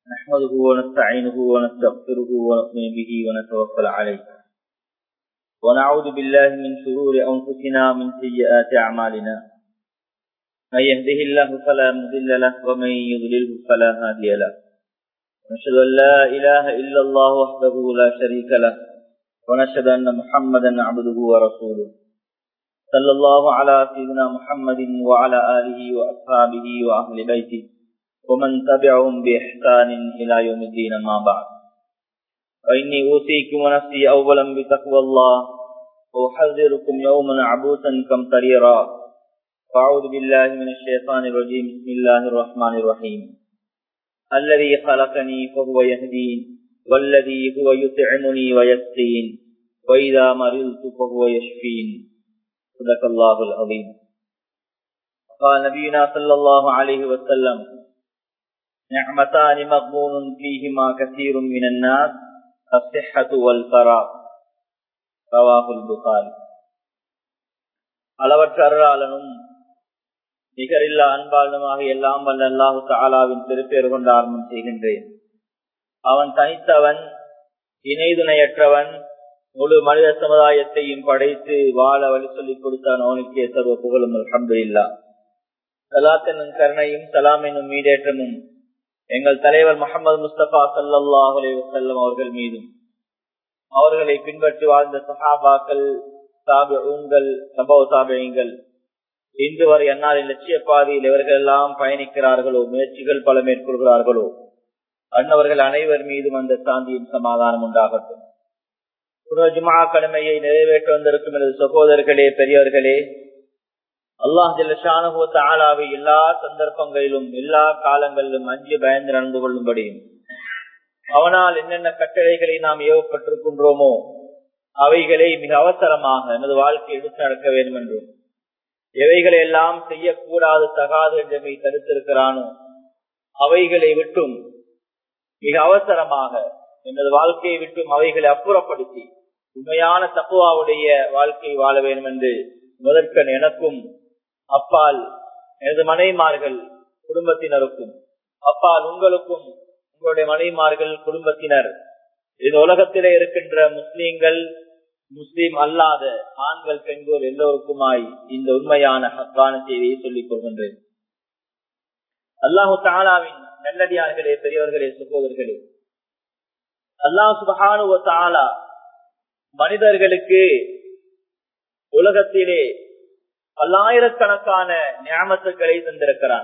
نحمده ونستعينه ونستغفره ونؤمن به ونتوكل عليه ونعوذ بالله من شرور أنفسنا من سيئات أعمالنا من يهده الله فلا مضل له ومن يضلله فلا هادي له ونشهد أن لا إله إلا الله وحده لا شريك له ونشهد أن محمدا عبده ورسوله صلى الله على سيدنا محمد وعلى آله وأصحابه وأهل بيته ومن تبعهم بإحسان إلى يوم الدين ما بعد فإني أوصيكم ونفسي أولا بتقوى الله وأحذركم يوما عبوسا كمطريرا فأعوذ بالله من الشيطان الرجيم بسم الله الرحمن الرحيم الذي خلقني فهو يهدين والذي هو يطعمني ويسقين وإذا مرضت فهو يشفين صدق الله العظيم قال نبينا صلى الله عليه وسلم نعمتان مغبون فيهما كثير من الناس الصحة والفراغ رواه البخاري அளவற்ற அருளாளனும் நிகரில்லா அன்பாளனுமாக எல்லாம் வல்ல அல்லாஹு தாலாவின் திருப்பேர் கொண்டு ஆரம்பம் செய்கின்றேன் அவன் தனித்தவன் இணைதுணையற்றவன் முழு மனித சமுதாயத்தையும் படைத்து வாழ வழி சொல்லிக் கொடுத்தான் அவனுக்கே சர்வ புகழும் அலமது இல்லா சலாத்தனும் கருணையும் சலாம் என்னும் மீடேற்றமும் எங்கள் தலைவர் முகமது முஸ்தபா சல்லாஹ் அலைவசல்லம் அவர்கள் மீதும் அவர்களை பின்பற்றி வாழ்ந்த சஹாபாக்கள் சாபிகள் சபவ சாபியங்கள் இன்று வரை அன்னாரின் லட்சிய பாதையில் இவர்கள் எல்லாம் பயணிக்கிறார்களோ முயற்சிகள் பல மேற்கொள்கிறார்களோ அன்னவர்கள் அனைவர் மீதும் அந்த சாந்தியின் சமாதானம் உண்டாகட்டும் ஜுமா கடமையை நிறைவேற்ற வந்திருக்கும் எனது சகோதரர்களே பெரியவர்களே அல்லாஹ் ஜல்லாவை எல்லா சந்தர்ப்பங்களிலும் எல்லா காலங்களிலும் அஞ்சு பயந்து நடந்து கொள்ளும்படியும் அவனால் என்னென்ன கட்டளைகளை நாம் ஏவப்பட்டிருக்கின்றோமோ அவைகளை மிக அவசரமாக நமது வாழ்க்கை எடுத்து நடக்க வேண்டும் என்றும் எவைகளை எல்லாம் செய்யக்கூடாது தகாது என்றமை தடுத்திருக்கிறானோ அவைகளை விட்டும் மிக அவசரமாக எனது வாழ்க்கையை விட்டும் அவைகளை அப்புறப்படுத்தி உண்மையான தப்புவாவுடைய வாழ்க்கை வாழ வேண்டும் என்று முதற்கண் எனக்கும் அப்பால் எனது மனைமார்கள் குடும்பத்தினருக்கும் அப்பால் உங்களுக்கும் உங்களுடைய மனைமார்கள் குடும்பத்தினர் இந்த உலகத்திலே இருக்கின்ற முஸ்லீம்கள் முஸ்லீம் அல்லாத ஆண்கள் பெண்கள் எல்லோருக்குமாய் இந்த உண்மையான ஹக்கான செய்தியை சொல்லிக் கொள்கின்றேன் அல்லாஹு தாலாவின் நல்லடியார்களே பெரியவர்களே சகோதரர்களே அல்லாஹ் சுபஹானு தாலா மனிதர்களுக்கு உலகத்திலே பல்லாயிரக்கணக்கான ஞாபகத்துக்களை தந்திருக்கிறான்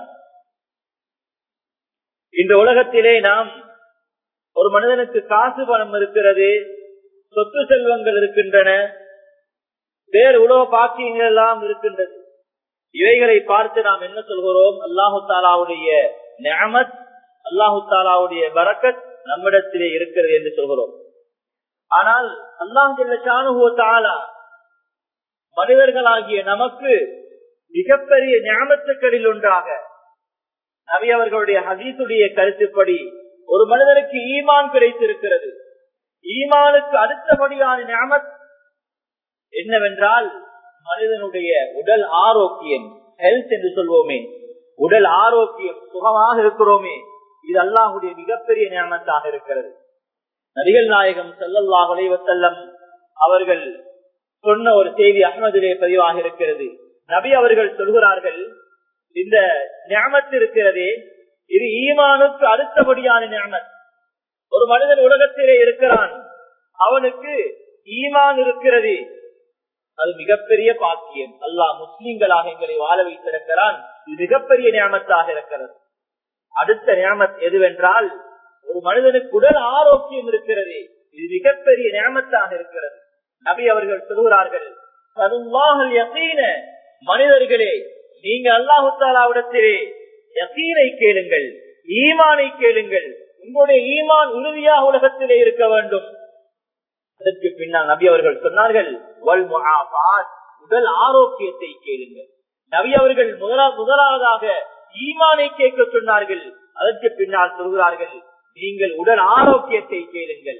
இந்த உலகத்திலே நாம் ஒரு மனிதனுக்கு காசு பணம் இருக்கிறது சொத்து செல்வங்கள் இருக்கின்றன வேறு உலக பாக்கியங்கள் எல்லாம் இருக்கின்றது இவைகளை பார்த்து நாம் என்ன சொல்கிறோம் அல்லாஹு தாலாவுடைய ஞாமத் அல்லாஹு தாலாவுடைய வரக்கத் நம்மிடத்திலே இருக்கிறது என்று சொல்கிறோம் ஆனால் அல்லாஹ் தாலா மனிதர்களாகிய நமக்கு மிகப்பெரிய ஞாபகத்துக்களில் ஒன்றாக நபி அவர்களுடைய ஹதீசுடைய கருத்துப்படி ஒரு மனிதனுக்கு ஈமான் கிடைத்திருக்கிறது ஈமானுக்கு அடுத்தபடியான ஞாபத் என்னவென்றால் மனிதனுடைய உடல் ஆரோக்கியம் ஹெல்த் என்று சொல்வோமே உடல் ஆரோக்கியம் சுகமாக இருக்கிறோமே இது அல்லாஹுடைய மிகப்பெரிய ஞானத்தாக இருக்கிறது நடிகர் நாயகம் செல்லல்லாஹ் செல்லம் அவர்கள் சொன்ன ஒரு செய்தி அகமதிலே பதிவாக இருக்கிறது நபி அவர்கள் சொல்கிறார்கள் இந்த ஞாபத்து இருக்கிறதே இது ஈமானுக்கு அடுத்தபடியான ஞாபத் ஒரு மனிதன் உலகத்திலே இருக்கிறான் அவனுக்கு ஈமான் இருக்கிறது அது மிகப்பெரிய பாக்கியம் அல்லாஹ் முஸ்லீம்களாக எங்களை வாழ வைத்திருக்கிறான் இது மிகப்பெரிய ஞாபகத்தாக இருக்கிறது அடுத்த ஞாபத் எதுவென்றால் ஒரு மனிதனுக்கு உடல் ஆரோக்கியம் இருக்கிறது இது மிகப்பெரிய ஞாபகத்தாக இருக்கிறது நபி அவர்கள் சொல்கிறார்கள் மனிதர்களே நீங்க அல்லாஹு தாலாவிடத்திலே யசீனை கேளுங்கள் ஈமானை கேளுங்கள் உங்களுடைய ஈமான் உறுதியாக உலகத்திலே இருக்க வேண்டும் அதற்கு பின்னால் நபி அவர்கள் சொன்னார்கள் உடல் ஆரோக்கியத்தை கேளுங்கள் நபி அவர்கள் முதலாவதாக ஈமானை கேட்க சொன்னார்கள் அதற்கு பின்னால் சொல்கிறார்கள் நீங்கள் உடல் ஆரோக்கியத்தை கேளுங்கள்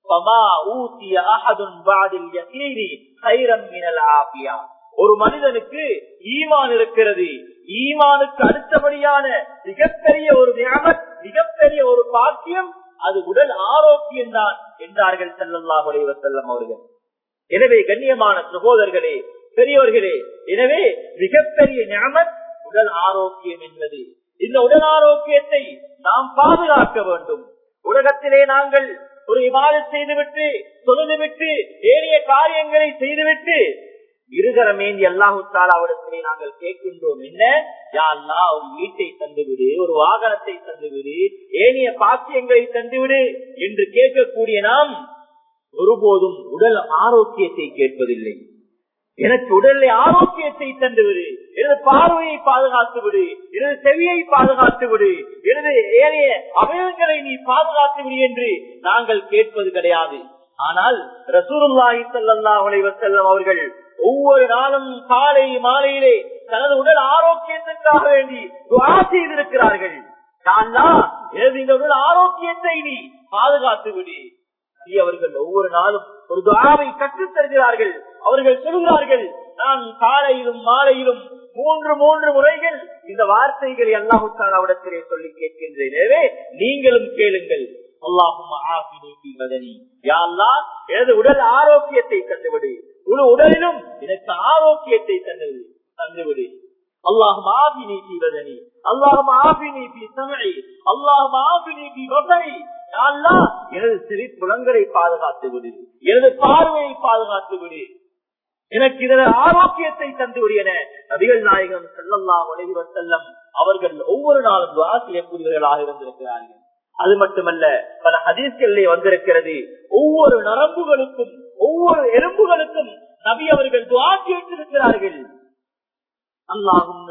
ஒரு மனிதனுக்கு ஈமான் இருக்கிறது ஈமானுக்கு அடுத்தபடியான மிகப்பெரிய ஒரு ஞாபகம் மிகப்பெரிய ஒரு பாக்கியம் அது உடல் ஆரோக்கியம் தான் என்றார்கள் செல்லல்லாஹ் செல்லம் அவர்கள் எனவே கண்ணியமான சகோதரர்களே பெரியவர்களே எனவே மிகப்பெரிய ஞாபகம் உடல் ஆரோக்கியம் என்பது இந்த உடல் ஆரோக்கியத்தை நாம் பாதுகாக்க வேண்டும் உலகத்திலே நாங்கள் ஒரு விவாதம் செய்துவிட்டு தொழுதுவிட்டு ஏறிய காரியங்களை செய்துவிட்டு இருகரமேந்தி அல்லாஹு தாலாவிடத்திலே நாங்கள் கேட்கின்றோம் என்ன யாருன்னா ஒரு வீட்டை தந்துவிடு ஒரு வாகனத்தை தந்துவிடு ஏனைய பாக்கியங்களை தந்துவிடு என்று கேட்கக்கூடிய நாம் ஒருபோதும் உடல் ஆரோக்கியத்தை கேட்பதில்லை எனக்கு உடலை ஆரோக்கியத்தை தந்துவிடு எனது பார்வையை பாதுகாத்து விடு எனது செவியை பாதுகாத்து விடு எனது ஏனைய அவயவங்களை நீ பாதுகாத்து விடு என்று நாங்கள் கேட்பது கிடையாது ஆனால் ரசூருல்லாஹி சல்லா செல்லம் அவர்கள் ஒவ்வொரு நாளும் காலை மாலையிலே தனது உடல் ஆரோக்கியத்திற்காக வேண்டி துவா செய்திருக்கிறார்கள் இந்த உடல் ஆரோக்கியத்தை நீ பாதுகாத்து விடு அவர்கள் ஒவ்வொரு நாளும் ஒரு துவாவை கற்றுத் தருகிறார்கள் அவர்கள் சொல்கிறார்கள் நான் காலையிலும் மாலையிலும் மூன்று மூன்று முறைகள் இந்த வார்த்தைகளை அல்லாஹுத்தாலாவிடத்திலே சொல்லி கேட்கின்றேன் எனவே நீங்களும் கேளுங்கள் எனது உடல் ஆரோக்கியத்தை தந்துவிடு முழு உடலிலும் எனக்கு ஆரோக்கியத்தை தந்தது தந்துவிடு அல்லாஹும் ஆபி நீக்கி வதனி அல்லாஹும் ஆபி நீக்கி சமழி அல்லாஹும் ஆபி நீக்கி வசரி எனது சிறி புலங்களை பாதுகாத்து விடு எனது பார்வையை பாதுகாத்து விடு எனக்கு இதன ஆரோக்கியத்தை தந்து விடு என நபிகள் நாயகம் செல்லல்லாம் உலகிவர் செல்லம் அவர்கள் ஒவ்வொரு நாளும் துவா செய்யக்கூடியவர்களாக இருந்திருக்கிறார்கள் அது மட்டுமல்ல பல ஹதீஸ்களிலே வந்திருக்கிறது ஒவ்வொரு நரம்புகளுக்கும் ஒவ்வொரு எலும்புகளுக்கும் நபி அவர்கள் துவா கேட்டிருக்கிறார்கள் அல்லாஹும்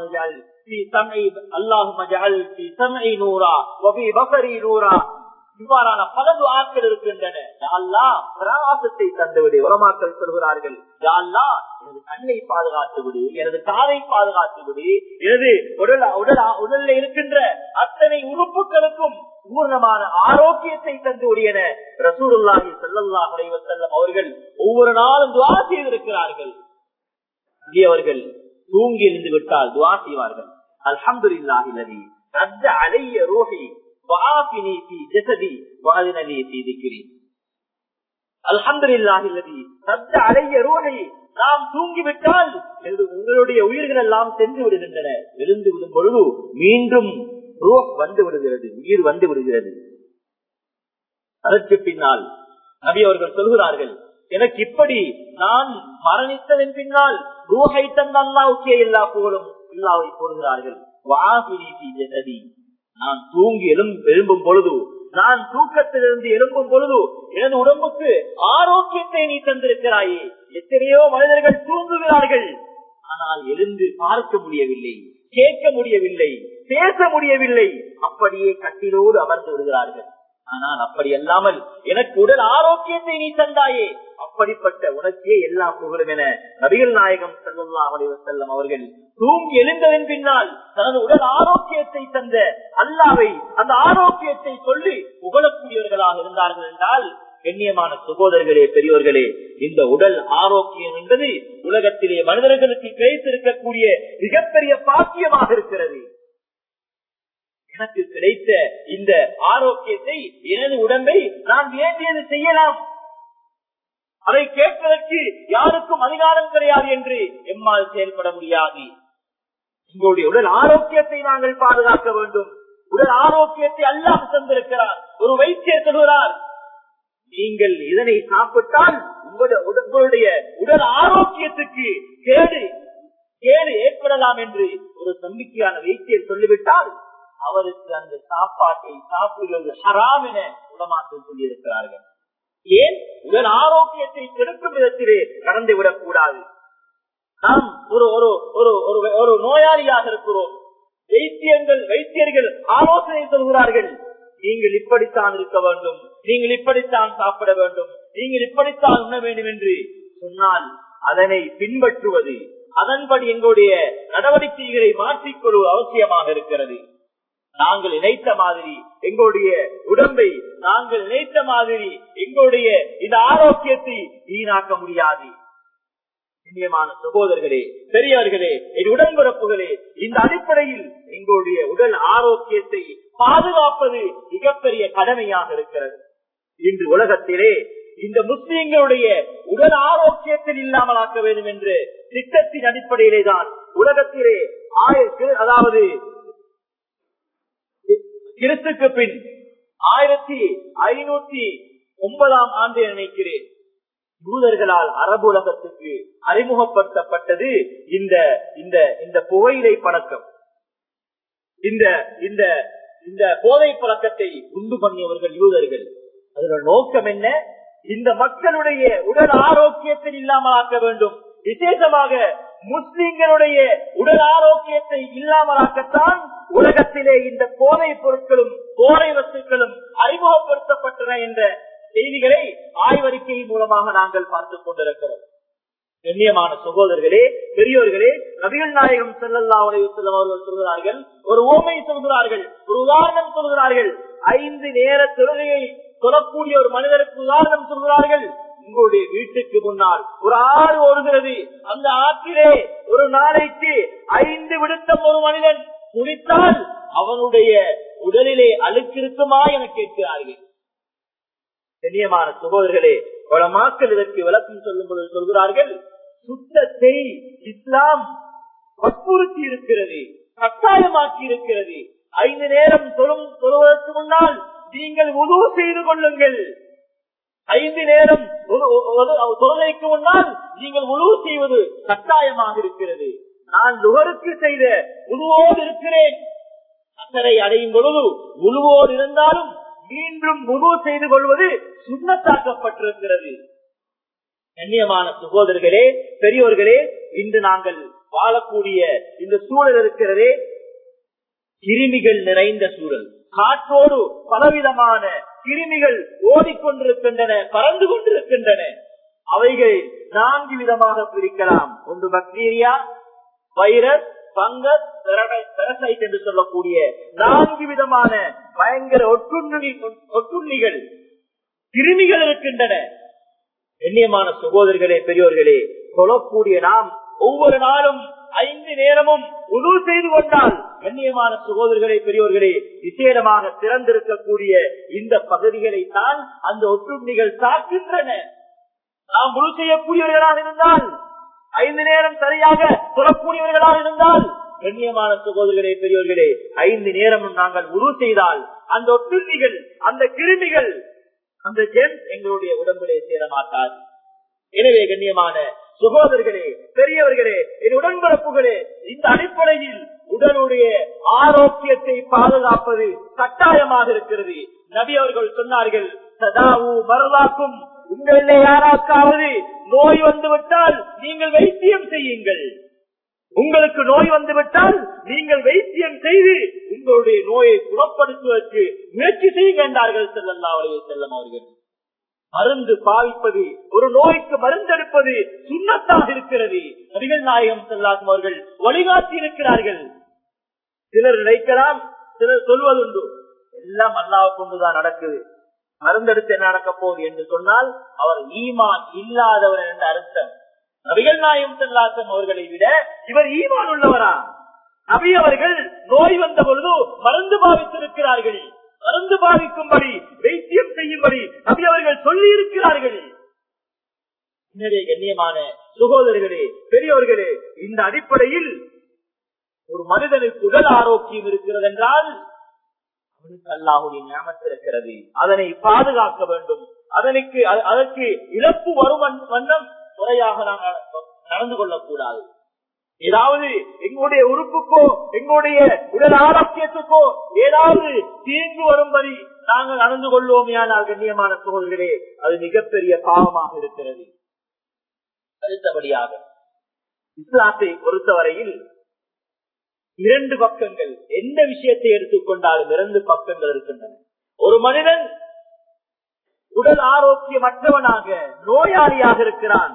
அல்லாஹும் நூறா நூறா இவ்வாறான பல துவாக்கள் இருக்கின்றன பிரகாசத்தை தந்துவிடு உரமாக்கள் சொல்கிறார்கள் யாழ்லா எனது கண்ணை பாதுகாத்து விடு எனது காலை பாதுகாத்து விடு எனது உடல் உடல் உடல்ல இருக்கின்ற அத்தனை உறுப்புகளுக்கும் பூர்ணமான ஆரோக்கியத்தை தந்து என ரசூலுல்லாஹி சல்லல்லா செல்லம் அவர்கள் ஒவ்வொரு நாளும் துவா செய்திருக்கிறார்கள் அவர்கள் தூங்கி இருந்து விட்டால் துவா செய்வார்கள் அல்ஹம்து இல்லாஹி அலைய ரோஹி وعافني في جسدي وأذن لي في ذكري الحمد لله الذي رد علي روحي நாம் தூங்கிவிட்டால் உங்களுடைய உயிர்கள் எல்லாம் சென்று விடுகின்றன எழுந்து விடும் பொழுது மீண்டும் ரோக் வந்து விடுகிறது உயிர் வந்து விடுகிறது அதற்கு பின்னால் நபி அவர்கள் சொல்கிறார்கள் எனக்கு இப்படி நான் மரணித்ததன் பின்னால் ரூஹை தந்த அல்லாவுக்கே எல்லா புகழும் இல்லாவை போடுகிறார்கள் நான் தூங்கி எழும் எழும்பும் பொழுது நான் தூக்கத்திலிருந்து எழும்பும் பொழுது எனது உடம்புக்கு ஆரோக்கியத்தை நீ தந்திருக்கிறாயே எத்தனையோ மனிதர்கள் தூங்குகிறார்கள் ஆனால் எழுந்து பார்க்க முடியவில்லை கேட்க முடியவில்லை பேச முடியவில்லை அப்படியே கட்டிலோடு அமர்ந்து விடுகிறார்கள் ஆனால் அப்படி அல்லாமல் எனக்கு உடல் ஆரோக்கியத்தை நீ தந்தாயே அப்படிப்பட்ட உனக்கே எல்லா புகழும் என நபிகள் நாயகம் செல்லா செல்லம் அவர்கள் தூங்கி எழுந்ததன் பின்னால் தனது உடல் ஆரோக்கியத்தை தந்த அல்லாவை அந்த ஆரோக்கியத்தை சொல்லி புகழக்கூடியவர்களாக இருந்தார்கள் என்றால் கண்ணியமான சகோதரர்களே பெரியோர்களே இந்த உடல் ஆரோக்கியம் என்பது உலகத்திலே மனிதர்களுக்கு கிடைத்திருக்கக்கூடிய மிகப்பெரிய பாக்கியமாக இருக்கிறது எனக்கு கிடைத்த இந்த ஆரோக்கியத்தை எனது உடம்பை நான் வேண்டியது செய்யலாம் அதை கேட்பதற்கு யாருக்கும் அதிகாரம் கிடையாது என்று எம்மால் செயல்பட முடியாது எங்களுடைய உடல் ஆரோக்கியத்தை நாங்கள் பாதுகாக்க வேண்டும் உடல் ஆரோக்கியத்தை அல்லாஹ் தந்திருக்கிறார் ஒரு வைத்தியர் சொல்கிறார் நீங்கள் இதனை சாப்பிட்டால் உங்களுடைய உடல் ஆரோக்கியத்துக்கு கேடு கேடு ஏற்படலாம் என்று ஒரு நம்பிக்கையான வைத்தியர் சொல்லிவிட்டால் அவருக்கு அந்த சாப்பாட்டை சாப்பிடுவது ஹராம் என உடமாக்கள் சொல்லியிருக்கிறார்கள் ஏன் உடல் ஆரோக்கியத்தை கெடுக்கும் விதத்திலே கடந்து விடக் கூடாது நாம் ஒரு ஒரு ஒரு ஒரு- ஒரு நோயாளியாக இருக்கிறோம் வைத்தியங்கள் வைத்தியர்கள் ஆலோசனை சொல்கிறார்கள் நீங்கள் இப்படித்தான் இருக்க வேண்டும் நீங்கள் இப்படித்தான் சாப்பிட வேண்டும் நீங்கள் இப்படித்தான் உண்ண வேண்டும் என்று சொன்னால் அதனை பின்பற்றுவது அதன்படி எங்களுடைய நடவடிக்கைகளை மாற்றிக்கொள்வது அவசியமாக இருக்கிறது நாங்கள் நினைத்த மாதிரி எங்களுடைய உடம்பை நாங்கள் நினைத்த மாதிரி எங்களுடைய இந்த ஆரோக்கியத்தை வீணாக்க முடியாது கண்ணியமான சகோதரர்களே பெரியவர்களே என் உடன்பிறப்புகளே இந்த அடிப்படையில் எங்களுடைய உடல் ஆரோக்கியத்தை பாதுகாப்பது மிகப்பெரிய கடமையாக இருக்கிறது இன்று உலகத்திலே இந்த முஸ்லிம்களுடைய உடல் ஆரோக்கியத்தில் இல்லாமலாக்க வேண்டும் என்று திட்டத்தின் அடிப்படையிலே தான் உலகத்திலே ஆயிரத்தி அதாவது கிறிஸ்துக்கு பின் ஆயிரத்தி ஐநூத்தி ஒன்பதாம் ஆண்டு நினைக்கிறேன் யூதர்களால் அரபு உலகத்துக்கு அறிமுகப்படுத்தப்பட்டது இந்த இந்த இந்த புகையிலை பழக்கம் இந்த இந்த இந்த போதை பழக்கத்தை உண்டு பண்ணியவர்கள் யூதர்கள் அதோட நோக்கம் என்ன இந்த மக்களுடைய உடல் ஆரோக்கியத்தை இல்லாமல் ஆக்க வேண்டும் விசேஷமாக முஸ்லிம்களுடைய உடல் ஆரோக்கியத்தை இல்லாமலாக்கத்தான் உலகத்திலே இந்த போதை பொருட்களும் போதை வஸ்துக்களும் அறிமுகப்படுத்தப்பட்டன என்ற செய்திகளை ஆய்வறிக்கை மூலமாக நாங்கள் பார்த்துக் கொண்டிருக்கிறோம் கண்ணியமான சகோதரர்களே பெரியோர்களே நபிகள் நாயகம் செல்லல்லா செல்லும் அவர்கள் சொல்கிறார்கள் ஒரு ஓமை சொல்கிறார்கள் ஒரு உதாரணம் சொல்கிறார்கள் ஐந்து நேர தொழுகையை சொல்லக்கூடிய ஒரு மனிதருக்கு உதாரணம் சொல்கிறார்கள் உங்களுடைய வீட்டுக்கு முன்னால் ஒரு ஆறு ஓடுகிறது அந்த ஆற்றிலே ஒரு நாளைக்கு ஐந்து விடுத்தம் ஒரு மனிதன் குடித்தால் அவனுடைய உடலிலே அழுக்கு இருக்குமா என கேட்கிறார்கள் கண்ணியமான சகோதரர்களே பல மாக்கள் இதற்கு விளக்கம் சொல்லும் பொழுது சொல்கிறார்கள் சுத்தத்தை இஸ்லாம் வற்புறுத்தி இருக்கிறது கட்டாயமாக்கி இருக்கிறது ஐந்து நேரம் தொழும் தொழுவதற்கு முன்னால் நீங்கள் உதவு செய்து கொள்ளுங்கள் ஐந்து நேரம் தொழுகைக்கு முன்னால் நீங்கள் உழவு செய்வது கட்டாயமாக இருக்கிறது நான் நுகருக்கு செய்த உருவோடு இருக்கிறேன் அக்கறை அடையும் பொழுது உழுவோடு இருந்தாலும் மீண்டும் முழு செய்து கொள்வது சுண்ணத்தாக்கப்பட்டிருக்கிறது கண்ணியமான சகோதரர்களே பெரியோர்களே இன்று நாங்கள் வாழக்கூடிய இந்த சூழல் இருக்கிறதே கிருமிகள் நிறைந்த சூழல் காற்றோடு பலவிதமான கிருமிகள் ஓடிக்கொண்டிருக்கின்றன பறந்து கொண்டிருக்கின்றன அவைகள் நான்கு விதமாக பிரிக்கலாம் ஒன்று பாக்டீரியா வைரஸ் பங்கஸ் பெரசைட் என்று சொல்லக்கூடிய நான்கு விதமான பயங்கர ஒட்டுண்ணி ஒட்டுண்ணிகள் கிருமிகள் இருக்கின்றன எண்ணியமான சகோதரர்களே பெரியோர்களே சொல்லக்கூடிய நாம் ஒவ்வொரு நாளும் ஐந்து நேரமும் உதவு செய்து கொண்டால் கண்ணியமான சகோதரர்களே பெரியோர்களே விசேடமாக திறந்திருக்கக்கூடிய இந்த பகுதிகளை தான் அந்த ஒட்டுண்ணிகள் தாக்குகின்றன நாம் முழு செய்யக்கூடியவர்களாக இருந்தால் ஐந்து நேரம் சரியாக சொல்லக்கூடியவர்களாக இருந்தால் கண்ணியமான சகோதரர்களே பெரியவர்களே ஐந்து நேரமும் நாங்கள் முழு செய்தால் அந்த ஒட்டுண்ணிகள் அந்த கிருமிகள் அந்த ஜெம் எங்களுடைய உடம்பிலே சேர மாட்டாது எனவே கண்ணியமான சகோதரர்களே பெரியவர்களே என் உடன்பிறப்புகளே இந்த அடிப்படையில் உடலுடைய ஆரோக்கியத்தை பாதுகாப்பது கட்டாயமாக இருக்கிறது நபி அவர்கள் சொன்னார்கள் சதாவு மரதாக்கும் உங்களிலே யாராக்காவது நோய் வந்துவிட்டால் நீங்கள் வைத்தியம் செய்யுங்கள் உங்களுக்கு நோய் வந்துவிட்டால் நீங்கள் வைத்தியம் செய்து உங்களுடைய நோயை குணப்படுத்துவதற்கு முயற்சி செய்ய என்றார்கள் செல்லல்லா செல்லம் அவர்கள் மருந்து பாவிப்பது ஒரு நோய்க்கு மருந்தெடுப்பது சுண்ணத்தாக இருக்கிறது நபிகள் நாயகம் செல்லாகும் அவர்கள் வழிகாட்டி இருக்கிறார்கள் சிலர் நினைக்கலாம் சிலர் சொல்வதுண்டு எல்லாம் அல்லாவை கொண்டுதான் நடக்குது மருந்தெடுத்து என்ன நடக்க போகுது என்று சொன்னால் அவர் ஈமான் இல்லாதவர் என்ற அர்த்தம் நபிகள் நாயம் செல்லாசம் அவர்களை விட இவர் ஈமான் உள்ளவரா நபி அவர்கள் நோய் வந்த பொழுது மருந்து பாவித்திருக்கிறார்கள் மருந்து பாவிக்கும்படி வைத்தியம் செய்யும்படி நபி அவர்கள் சொல்லி இருக்கிறார்கள் எனவே கண்ணியமான சுகோதரர்களே பெரியவர்களே இந்த அடிப்படையில் ஒரு மனிதனுக்கு உடல் ஆரோக்கியம் இருக்கிறது என்றால் அவனுக்கு அல்லாஹுடைய ஞாபகத்தில் இருக்கிறது அதனை பாதுகாக்க வேண்டும் அதனுக்கு அதற்கு இழப்பு வரும் வண்ணம் முறையாக நாங்கள் நடந்து கொள்ளக்கூடாது ஏதாவது எங்களுடைய உறுப்புக்கோ எங்களுடைய உடல் ஆரோக்கியத்துக்கோ ஏதாவது தீங்கு வரும்படி நாங்கள் நடந்து கொள்வோமையானால் கண்ணியமான சோதர்களே அது மிகப்பெரிய பாவமாக இருக்கிறது அடுத்தபடியாக இஸ்லாத்தை பொறுத்தவரையில் இரண்டு பக்கங்கள் எந்த விஷயத்தை எடுத்துக்கொண்டாலும் இரண்டு பக்கங்கள் இருக்கின்றன ஒரு மனிதன் உடல் ஆரோக்கியமற்றவனாக நோயாளியாக இருக்கிறான்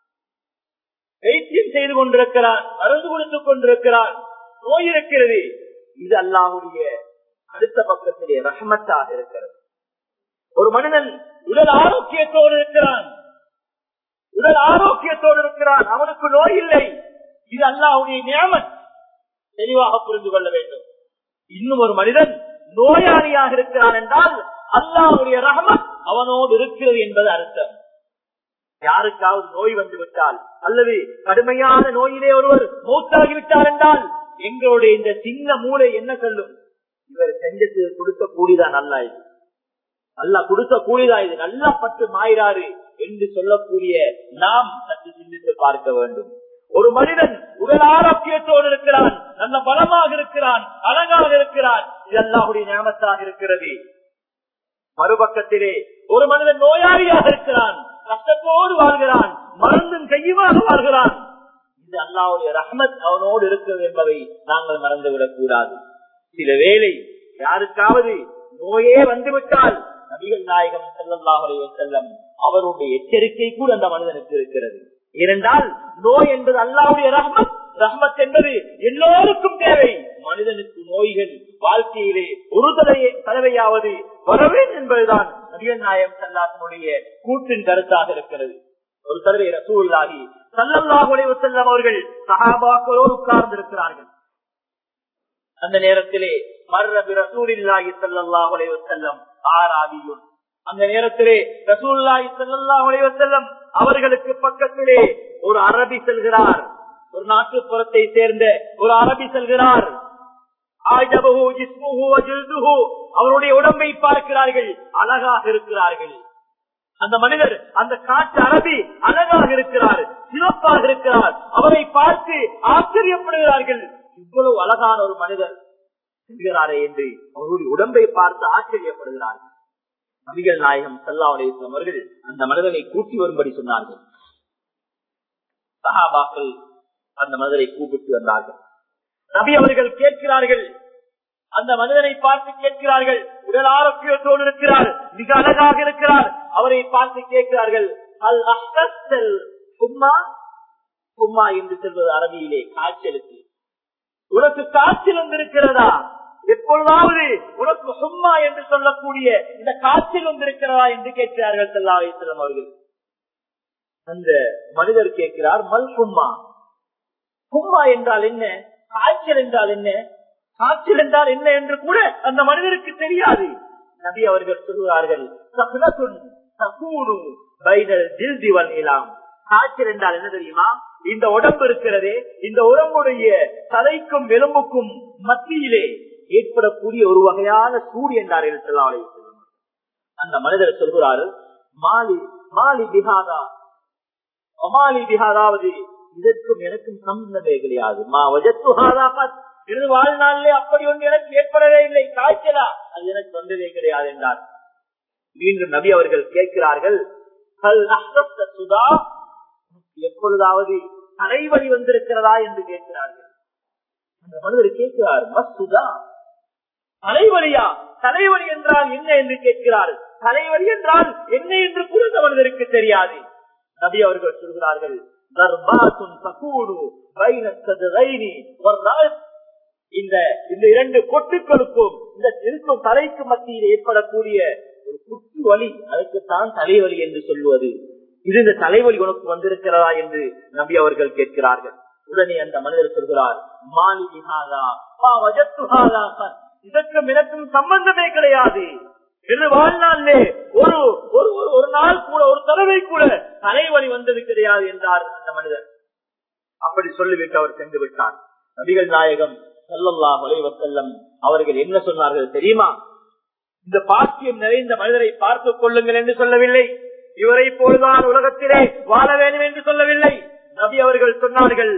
வைத்தியம் செய்து கொண்டிருக்கிறான் மருந்து கொடுத்துக் கொண்டிருக்கிறான் நோய் இருக்கிறது இது அல்லாஹுடைய அடுத்த பக்கத்திலே ரஹமத்தாக இருக்கிறது ஒரு மனிதன் உடல் ஆரோக்கியத்தோடு இருக்கிறான் உடல் ஆரோக்கியத்தோடு இருக்கிறான் அவனுக்கு நோய் இல்லை இது அல்லாஹுடைய நியமன் தெளிவாக புரிந்து கொள்ள வேண்டும் இன்னும் ஒரு மனிதன் நோயாளியாக இருக்கிறான் என்றால் அல்லாஹுடைய ரஹமத் அவனோடு இருக்கிறது என்பது அர்த்தம் யாருக்காவது நோய் வந்து விட்டால் அல்லது கடுமையான நோயிலே ஒருவர் மூத்தாகிவிட்டார் என்றால் எங்களுடைய இந்த சின்ன மூளை என்ன சொல்லும் இவர் செஞ்சது கொடுத்த கூலிதான் நல்லா இது நல்லா கொடுத்த கூலிதான் இது நல்லா பட்டு மாயிறாரு என்று சொல்லக்கூடிய நாம் சற்று சிந்தித்து பார்க்க வேண்டும் ஒரு மனிதன் உடல் ஆரோக்கியத்தோடு இருக்கிறான் நல்ல பலமாக இருக்கிறான் அழகாக இருக்கிறான் இதெல்லாவுடைய ஞாபகத்தாக இருக்கிறது மறுபக்கத்திலே ஒரு மனிதன் நோயாளியாக இருக்கிறான் கஷ்டத்தோடு வாழ்கிறான் மருந்தும் கையுமாக வாழ்கிறான் இது அல்லாவுடைய ரஹ்மத் அவனோடு இருக்கிறது என்பதை நாங்கள் மறந்துவிடக் கூடாது சில வேளை யாருக்காவது நோயே வந்துவிட்டால் நபிகள் நாயகம் செல்லல்லாஹுடைய செல்லம் அவருடைய எச்சரிக்கை கூட அந்த மனிதனுக்கு இருக்கிறது ஏனென்றால் நோய் என்பது அல்லாவுடைய ரஹ்மத் ரஹ்மத் என்பது எல்லோருக்கும் தேவை மனிதனுக்கு நோய்கள் வாழ்க்கையிலே ஒரு தடவை தடவையாவது வரவேன் என்பதுதான் நபிகள் நாயகம் செல்லாசனுடைய கூற்றின் கருத்தாக இருக்கிறது ஒரு தடவை ரசூல்லாகி சல்லல்லாஹுடைய செல்லம் அவர்கள் சகாபாக்களோடு உட்கார்ந்து இருக்கிறார்கள் அந்த நேரத்திலே மர்ரபி ரசூலில்லாஹி சல்லாஹ் செல்லம் ஆராபியும் அந்த நேரத்திலே ரசூல்லாஹி சல்லாஹ் செல்லம் அவர்களுக்கு பக்கத்திலே ஒரு அரபி செல்கிறார் ஒரு நாட்டுப்புறத்தை சேர்ந்த ஒரு அரபி செல்கிறார் அவருடைய உடம்பை பார்க்கிறார்கள் அழகாக இருக்கிறார்கள் அந்த மனிதர் அந்த காட்டு அரபி அழகாக இருக்கிறார் சிறப்பாக இருக்கிறார் அவரை பார்த்து ஆச்சரியப்படுகிறார்கள் இவ்வளவு அழகான ஒரு மனிதர் செல்கிறாரே என்று அவருடைய உடம்பை பார்த்து ஆச்சரியப்படுகிறார்கள் நபிகள் நாயகம் சல்லா அலேஸ்லம் அவர்கள் அந்த மனிதனை கூட்டி வரும்படி சொன்னார்கள் சஹாபாக்கள் அந்த மனிதரை கூப்பிட்டு வந்தார்கள் நபி அவர்கள் கேட்கிறார்கள் அந்த மனிதனை பார்த்து கேட்கிறார்கள் உடல் ஆரோக்கியத்தோடு இருக்கிறார் மிக அழகாக இருக்கிறார் அவரை பார்த்து கேட்கிறார்கள் அல் அஹ்தல் உம்மா உம்மா என்று சொல்வது அரபியிலே காய்ச்சலுக்கு உனக்கு காய்ச்சல் வந்திருக்கிறதா எப்பொழுதாவது உனக்கு சும்மா என்று சொல்லக்கூடிய இந்த காய்ச்சல் வந்திருக்கிறதா என்று கேட்கிறார்கள் செல்லாவேஸ்வரம் அவர்கள் அந்த மனிதர் கேட்கிறார் மல் கும்மா கும்மா என்றால் என்ன காய்ச்சல் என்றால் என்ன காய்ச்சல் என்றால் என்ன என்று கூட அந்த மனிதருக்கு தெரியாது நபி அவர்கள் சொல்கிறார்கள் காய்ச்சல் என்றால் என்ன தெரியுமா இந்த உடம்பு இருக்கிறதே இந்த உடம்புடைய தலைக்கும் எலும்புக்கும் மத்தியிலே ஏற்படக்கூடிய ஒரு வகையான சூடு என்றார்கள் அந்த மனிதர் சொல்கிறாரு மாலி மாலி பிகாதா அமாலி பிகாதாவது இதற்கும் எனக்கும் சம்பந்தமே கிடையாது மா வஜத்துஹாதா எனது வாழ்நாளிலே அப்படி ஒன்று எனக்கு ஏற்படவே இல்லை காய்ச்சலா அது எனக்கு வந்ததே கிடையாது என்றார் மீண்டும் நபி அவர்கள் கேட்கிறார்கள் சுதா எப்பொழுதாவது தலைவலி வந்திருக்கிறதா என்று கேட்கிறார்கள் அந்த மனிதர் கேட்கிறார் மசுதா தலைவலியா தலைவலி என்றால் என்ன என்று கேட்கிறார் தலைவலி என்றால் என்ன என்று கூட அந்த மனிதருக்கு தெரியாது நபி அவர்கள் சொல்கிறார்கள் இந்த இந்த இரண்டு கொட்டுக்களுக்கும் இந்த இருக்கும் தலைக்கு மத்தியில் ஏற்படக்கூடிய ஒரு குட்டு வலி அதுக்குத்தான் தலைவலி என்று சொல்லுவது இது இந்த தலைவலி உனக்கு வந்திருக்கிறதா என்று நபி அவர்கள் கேட்கிறார்கள் உடனே அந்த மனிதர் சொல்கிறார் மாலிஹாதா இதற்கும் எனக்கும் சம்பந்தமே கிடையாது என்று வாழ்நாளிலே ஒரு ஒரு ஒரு நாள் கூட ஒரு தடவை கூட தலைவலி வந்தது கிடையாது என்றார் அந்த மனிதர் அப்படி சொல்லிவிட்டு அவர் சென்று விட்டார் நபிகள் நாயகம் சல்லல்லா செல்லம் அவர்கள் என்ன சொன்னார்கள் தெரியுமா இந்த பாக்கியம் நிறைந்த மனிதரை பார்த்துக் கொள்ளுங்கள் என்று சொல்லவில்லை இவரை போல்தான் உலகத்திலே வாழ வேண்டும் என்று சொல்லவில்லை நபி அவர்கள் சொன்னார்கள்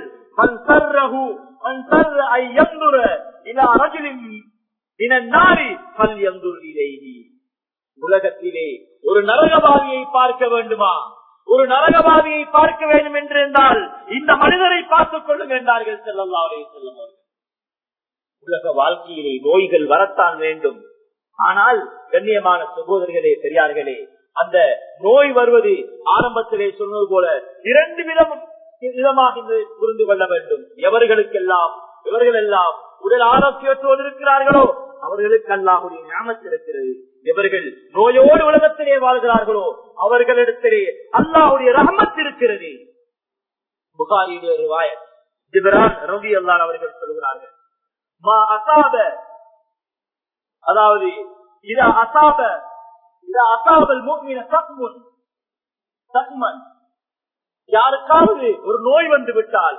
உலகத்திலே ஒரு நரகவாதியை பார்க்க வேண்டுமா ஒரு நரகவாதியை பார்க்க வேண்டும் என்று இருந்தால் இந்த மனிதரை பார்த்துக் கொள்ளுங்க என்றார்கள் செல்லல்லாவே செல்லும் உலக வாழ்க்கையிலே நோய்கள் வரத்தான் வேண்டும் ஆனால் கண்ணியமான சகோதரர்களே பெரியார்களே அந்த நோய் வருவது ஆரம்பத்திலே சொன்னது போல இரண்டு விதம் விதமாக புரிந்து கொள்ள வேண்டும் எவர்களுக்கெல்லாம் இவர்கள் எல்லாம் உடல் ஆரோக்கியத்தோடு இருக்கிறார்களோ அவர்களுக்கு அல்லாஹுடைய ஞாபகம் இருக்கிறது இவர்கள் நோயோடு உலகத்திலே வாழ்கிறார்களோ அவர்களிடத்திலே அல்லாஹுடைய ரஹமத் இருக்கிறது புகாரியுடைய ஒரு வாயத் ஜிபரான் ரவி அல்லான் அவர்கள் சொல்கிறார்கள் மா அசாப அதாவது இதா அசாப இதா அசாபல் மூமின சக்முன் சக்மன் யாருக்காவது ஒரு நோய் வந்து விட்டால்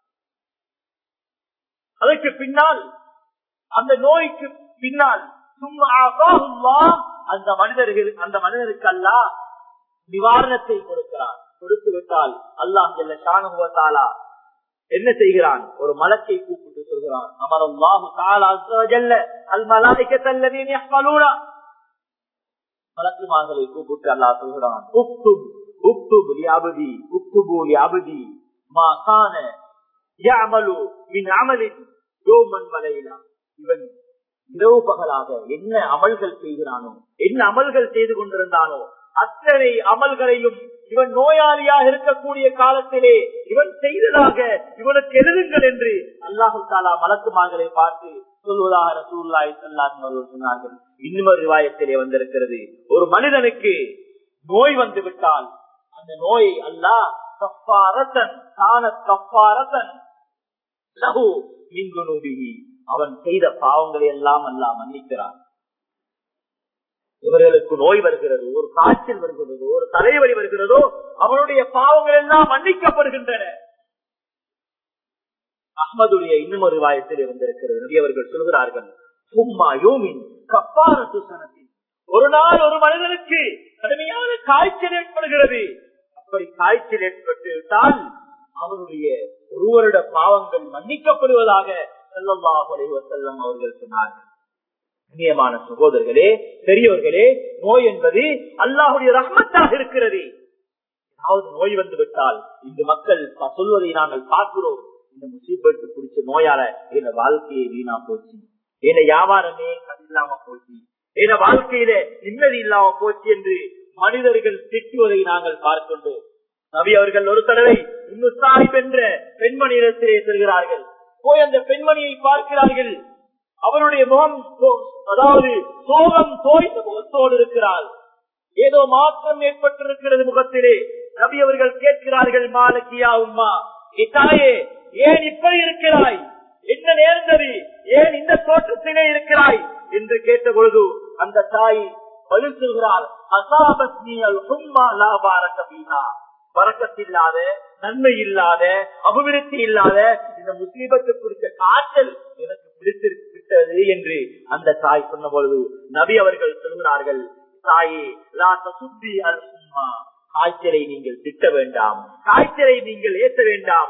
அதற்கு பின்னால் அந்த நோய்க்கு பின்னால் சும்மா அல்லாஹ் அந்த மனிதர்கள் அந்த மனிதருக்கு அல்லா நிவாரணத்தை கொடுக்கிறான் கொடுத்து விட்டால் அல்லாஹ் ஜல்ல ஷானுவத்தாலா என்ன செய்கிறான் ஒரு மலக்கை கூப்பிட்டு சொல்கிறான் அமரல்லாஹு தாலா ஜல்ல அல் மலாய்க்கத்தல்லதீன் யஹ்மலூனா மலக்குமார்களை கூப்பிட்டு அல்லாஹ் சொல்கிறான் உக்துப் உக்துப் லிஅபதி உக்துபு லிஅபதி மா கான யஅமலு மின் அமலின் யோமன் வலையிலா இவன் இரவு பகலாக என்ன அமல்கள் செய்கிறானோ என்ன அமல்கள் செய்து கொண்டிருந்தானோ அத்தனை அமல்களையும் இவன் நோயாளியாக இருக்கக்கூடிய காலத்திலே இவன் செய்ததாக இவனுக்கு எழுதுங்கள் என்று அல்லாஹு தாலா மலக்குமார்களை பார்த்து சொல்வதாக ரசூல்லாய் அவர்கள் சொன்னார்கள் இன்னொரு ரிவாயத்திலே வந்திருக்கிறது ஒரு மனிதனுக்கு நோய் வந்து விட்டால் அந்த நோயை அல்லாஹ் கப்பாரத்தன் காண கப்பாரத்தன் லகு மின்குனுபிகி அவன் செய்த பாவங்களை எல்லாம் அல்லா மன்னிக்கிறான் இவர்களுக்கு நோய் வருகிறது ஒரு காய்ச்சல் வருகிறதோ ஒரு தலைவலி வருகிறதோ அவனுடைய பாவங்கள் எல்லாம் மன்னிக்கப்படுகின்றன அஹ்மதுடைய இன்னும் ஒரு வாயத்தில் இருந்திருக்கிறது நபி அவர்கள் சொல்கிறார்கள் சும்மா யோமின் கப்பாரத்து சனத்தின் ஒரு நாள் ஒரு மனிதனுக்கு கடுமையான காய்ச்சல் ஏற்படுகிறது அப்படி காய்ச்சல் ஏற்பட்டு விட்டால் அவருடைய ஒருவருட பாவங்கள் மன்னிக்கப்படுவதாக செல்லம் அவர்கள் சொன்னார்கள் கண்ணியமான சகோதரர்களே பெரியவர்களே நோய் என்பது அல்லாஹுடைய ரஹ்மத்தாக இருக்கிறது ஏதாவது நோய் வந்து விட்டால் இந்த மக்கள் சொல்வதை நாங்கள் பார்க்கிறோம் இந்த முசீபத்து பிடிச்ச நோயால என் வாழ்க்கையை வீணா போச்சு என் வியாபாரமே இல்லாம போச்சு என் வாழ்க்கையில நிம்மதி இல்லாம போச்சு என்று மனிதர்கள் திட்டுவதை நாங்கள் பார்க்கின்றோம் நபி அவர்கள் ஒரு தடவை இன்னும் சாஹிப் என்ற பெண்மணியிடத்திலே செல்கிறார்கள் போய் அந்த பெண்மணியை பார்க்கிறார்கள் அவருடைய முகம் அதாவது சோகம் தோய்ந்த முகத்தோடு இருக்கிறார் ஏதோ மாற்றம் ஏற்பட்டிருக்கிறது முகத்திலே நபி அவர்கள் கேட்கிறார்கள் மாலக்கியா உம்மா தாயே ஏன் இப்படி இருக்கிறாய் என்ன நேர்ந்தது ஏன் இந்த தோற்றத்திலே இருக்கிறாய் என்று கேட்ட பொழுது அந்த தாய் பதில் சொல்கிறார் அசாபத்னியல் சும்மா லாபாரகபீனா வரக்கத்தில்லாத நன்மை இல்லாத அபிவிருத்தி இல்லாத இந்த முஸ்லீபத்து குறித்த காய்ச்சல் எனக்கு பிடித்திருக்கிறது என்று அந்த தாய் சொன்ன பொழுது நபி அவர்கள் சொல்கிறார்கள் தாயே சுத்தி அல் சும்மா காய்ச்சலை நீங்கள் திட்ட வேண்டாம் காய்ச்சலை நீங்கள் ஏற்ற வேண்டாம்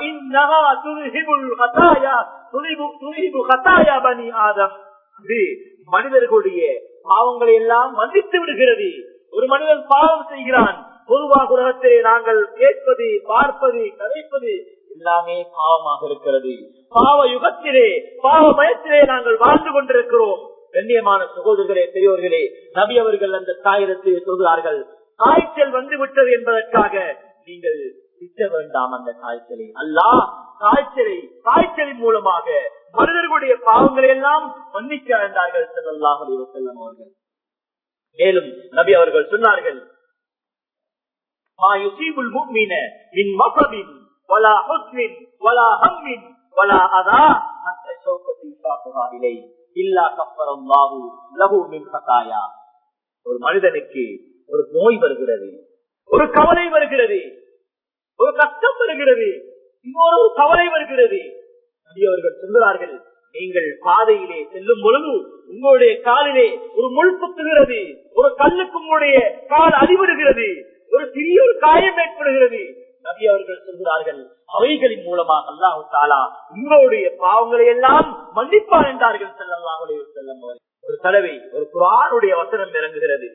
மனிதர்களுடைய பாவங்களை எல்லாம் மன்னித்து விடுகிறது ஒரு மனிதன் பாவம் செய்கிறான் பொதுவாக உலகத்திலே நாங்கள் கேட்பது பார்ப்பது கதைப்பது எல்லாமே பாவமாக இருக்கிறது பாவ யுகத்திலே பாவ பயத்திலே நாங்கள் வாழ்ந்து கொண்டிருக்கிறோம் கண்ணியமான சகோதரர்களே பெரியோர்களே நபி அவர்கள் அந்த தாயிரத்தை சொல்கிறார்கள் காய்ச்சல் வந்து விட்டது என்பதற்காக நீங்கள் திட்ட வேண்டாம் அந்த காய்ச்சலை அல்லா காய்ச்சலை காய்ச்சலின் மூலமாக மனிதர்களுடைய பாவங்களை எல்லாம் மன்னிக்க வேண்டார்கள் செல்லல்லாஹ் செல்லம் அவர்கள் மேலும் நபி அவர்கள் சொன்னார்கள் ما يصيب المؤمن من مصب ولا حزن ولا هم ولا أذى حتى الشوكة يشاقها إليه إلا كفر الله له من خطايا ஒரு மனிதனுக்கு ஒரு நோய் வருகிறது ஒரு கவலை வருகிறது ஒரு கஷ்டம் வருகிறது இன்னொரு கவலை வருகிறது அவர்கள் சொல்கிறார்கள் நீங்கள் பாதையிலே செல்லும் பொழுது உங்களுடைய காலிலே ஒரு முள் குத்துகிறது ஒரு கல்லுக்கு உங்களுடைய கால் அடிபடுகிறது ஒரு சிறிய ஒரு காயம் ஏற்படுகிறது நபி அவர்கள் சொல்கிறார்கள் அவைகளின் மூலமாக அல்லாஹு தாலா உங்களுடைய பாவங்களை எல்லாம் மன்னிப்பார் என்றார்கள் செல்லல்லாஹுடைய செல்லம் ஒரு தலைவை ஒரு குரானுடைய வசனம் இறங்குகிறது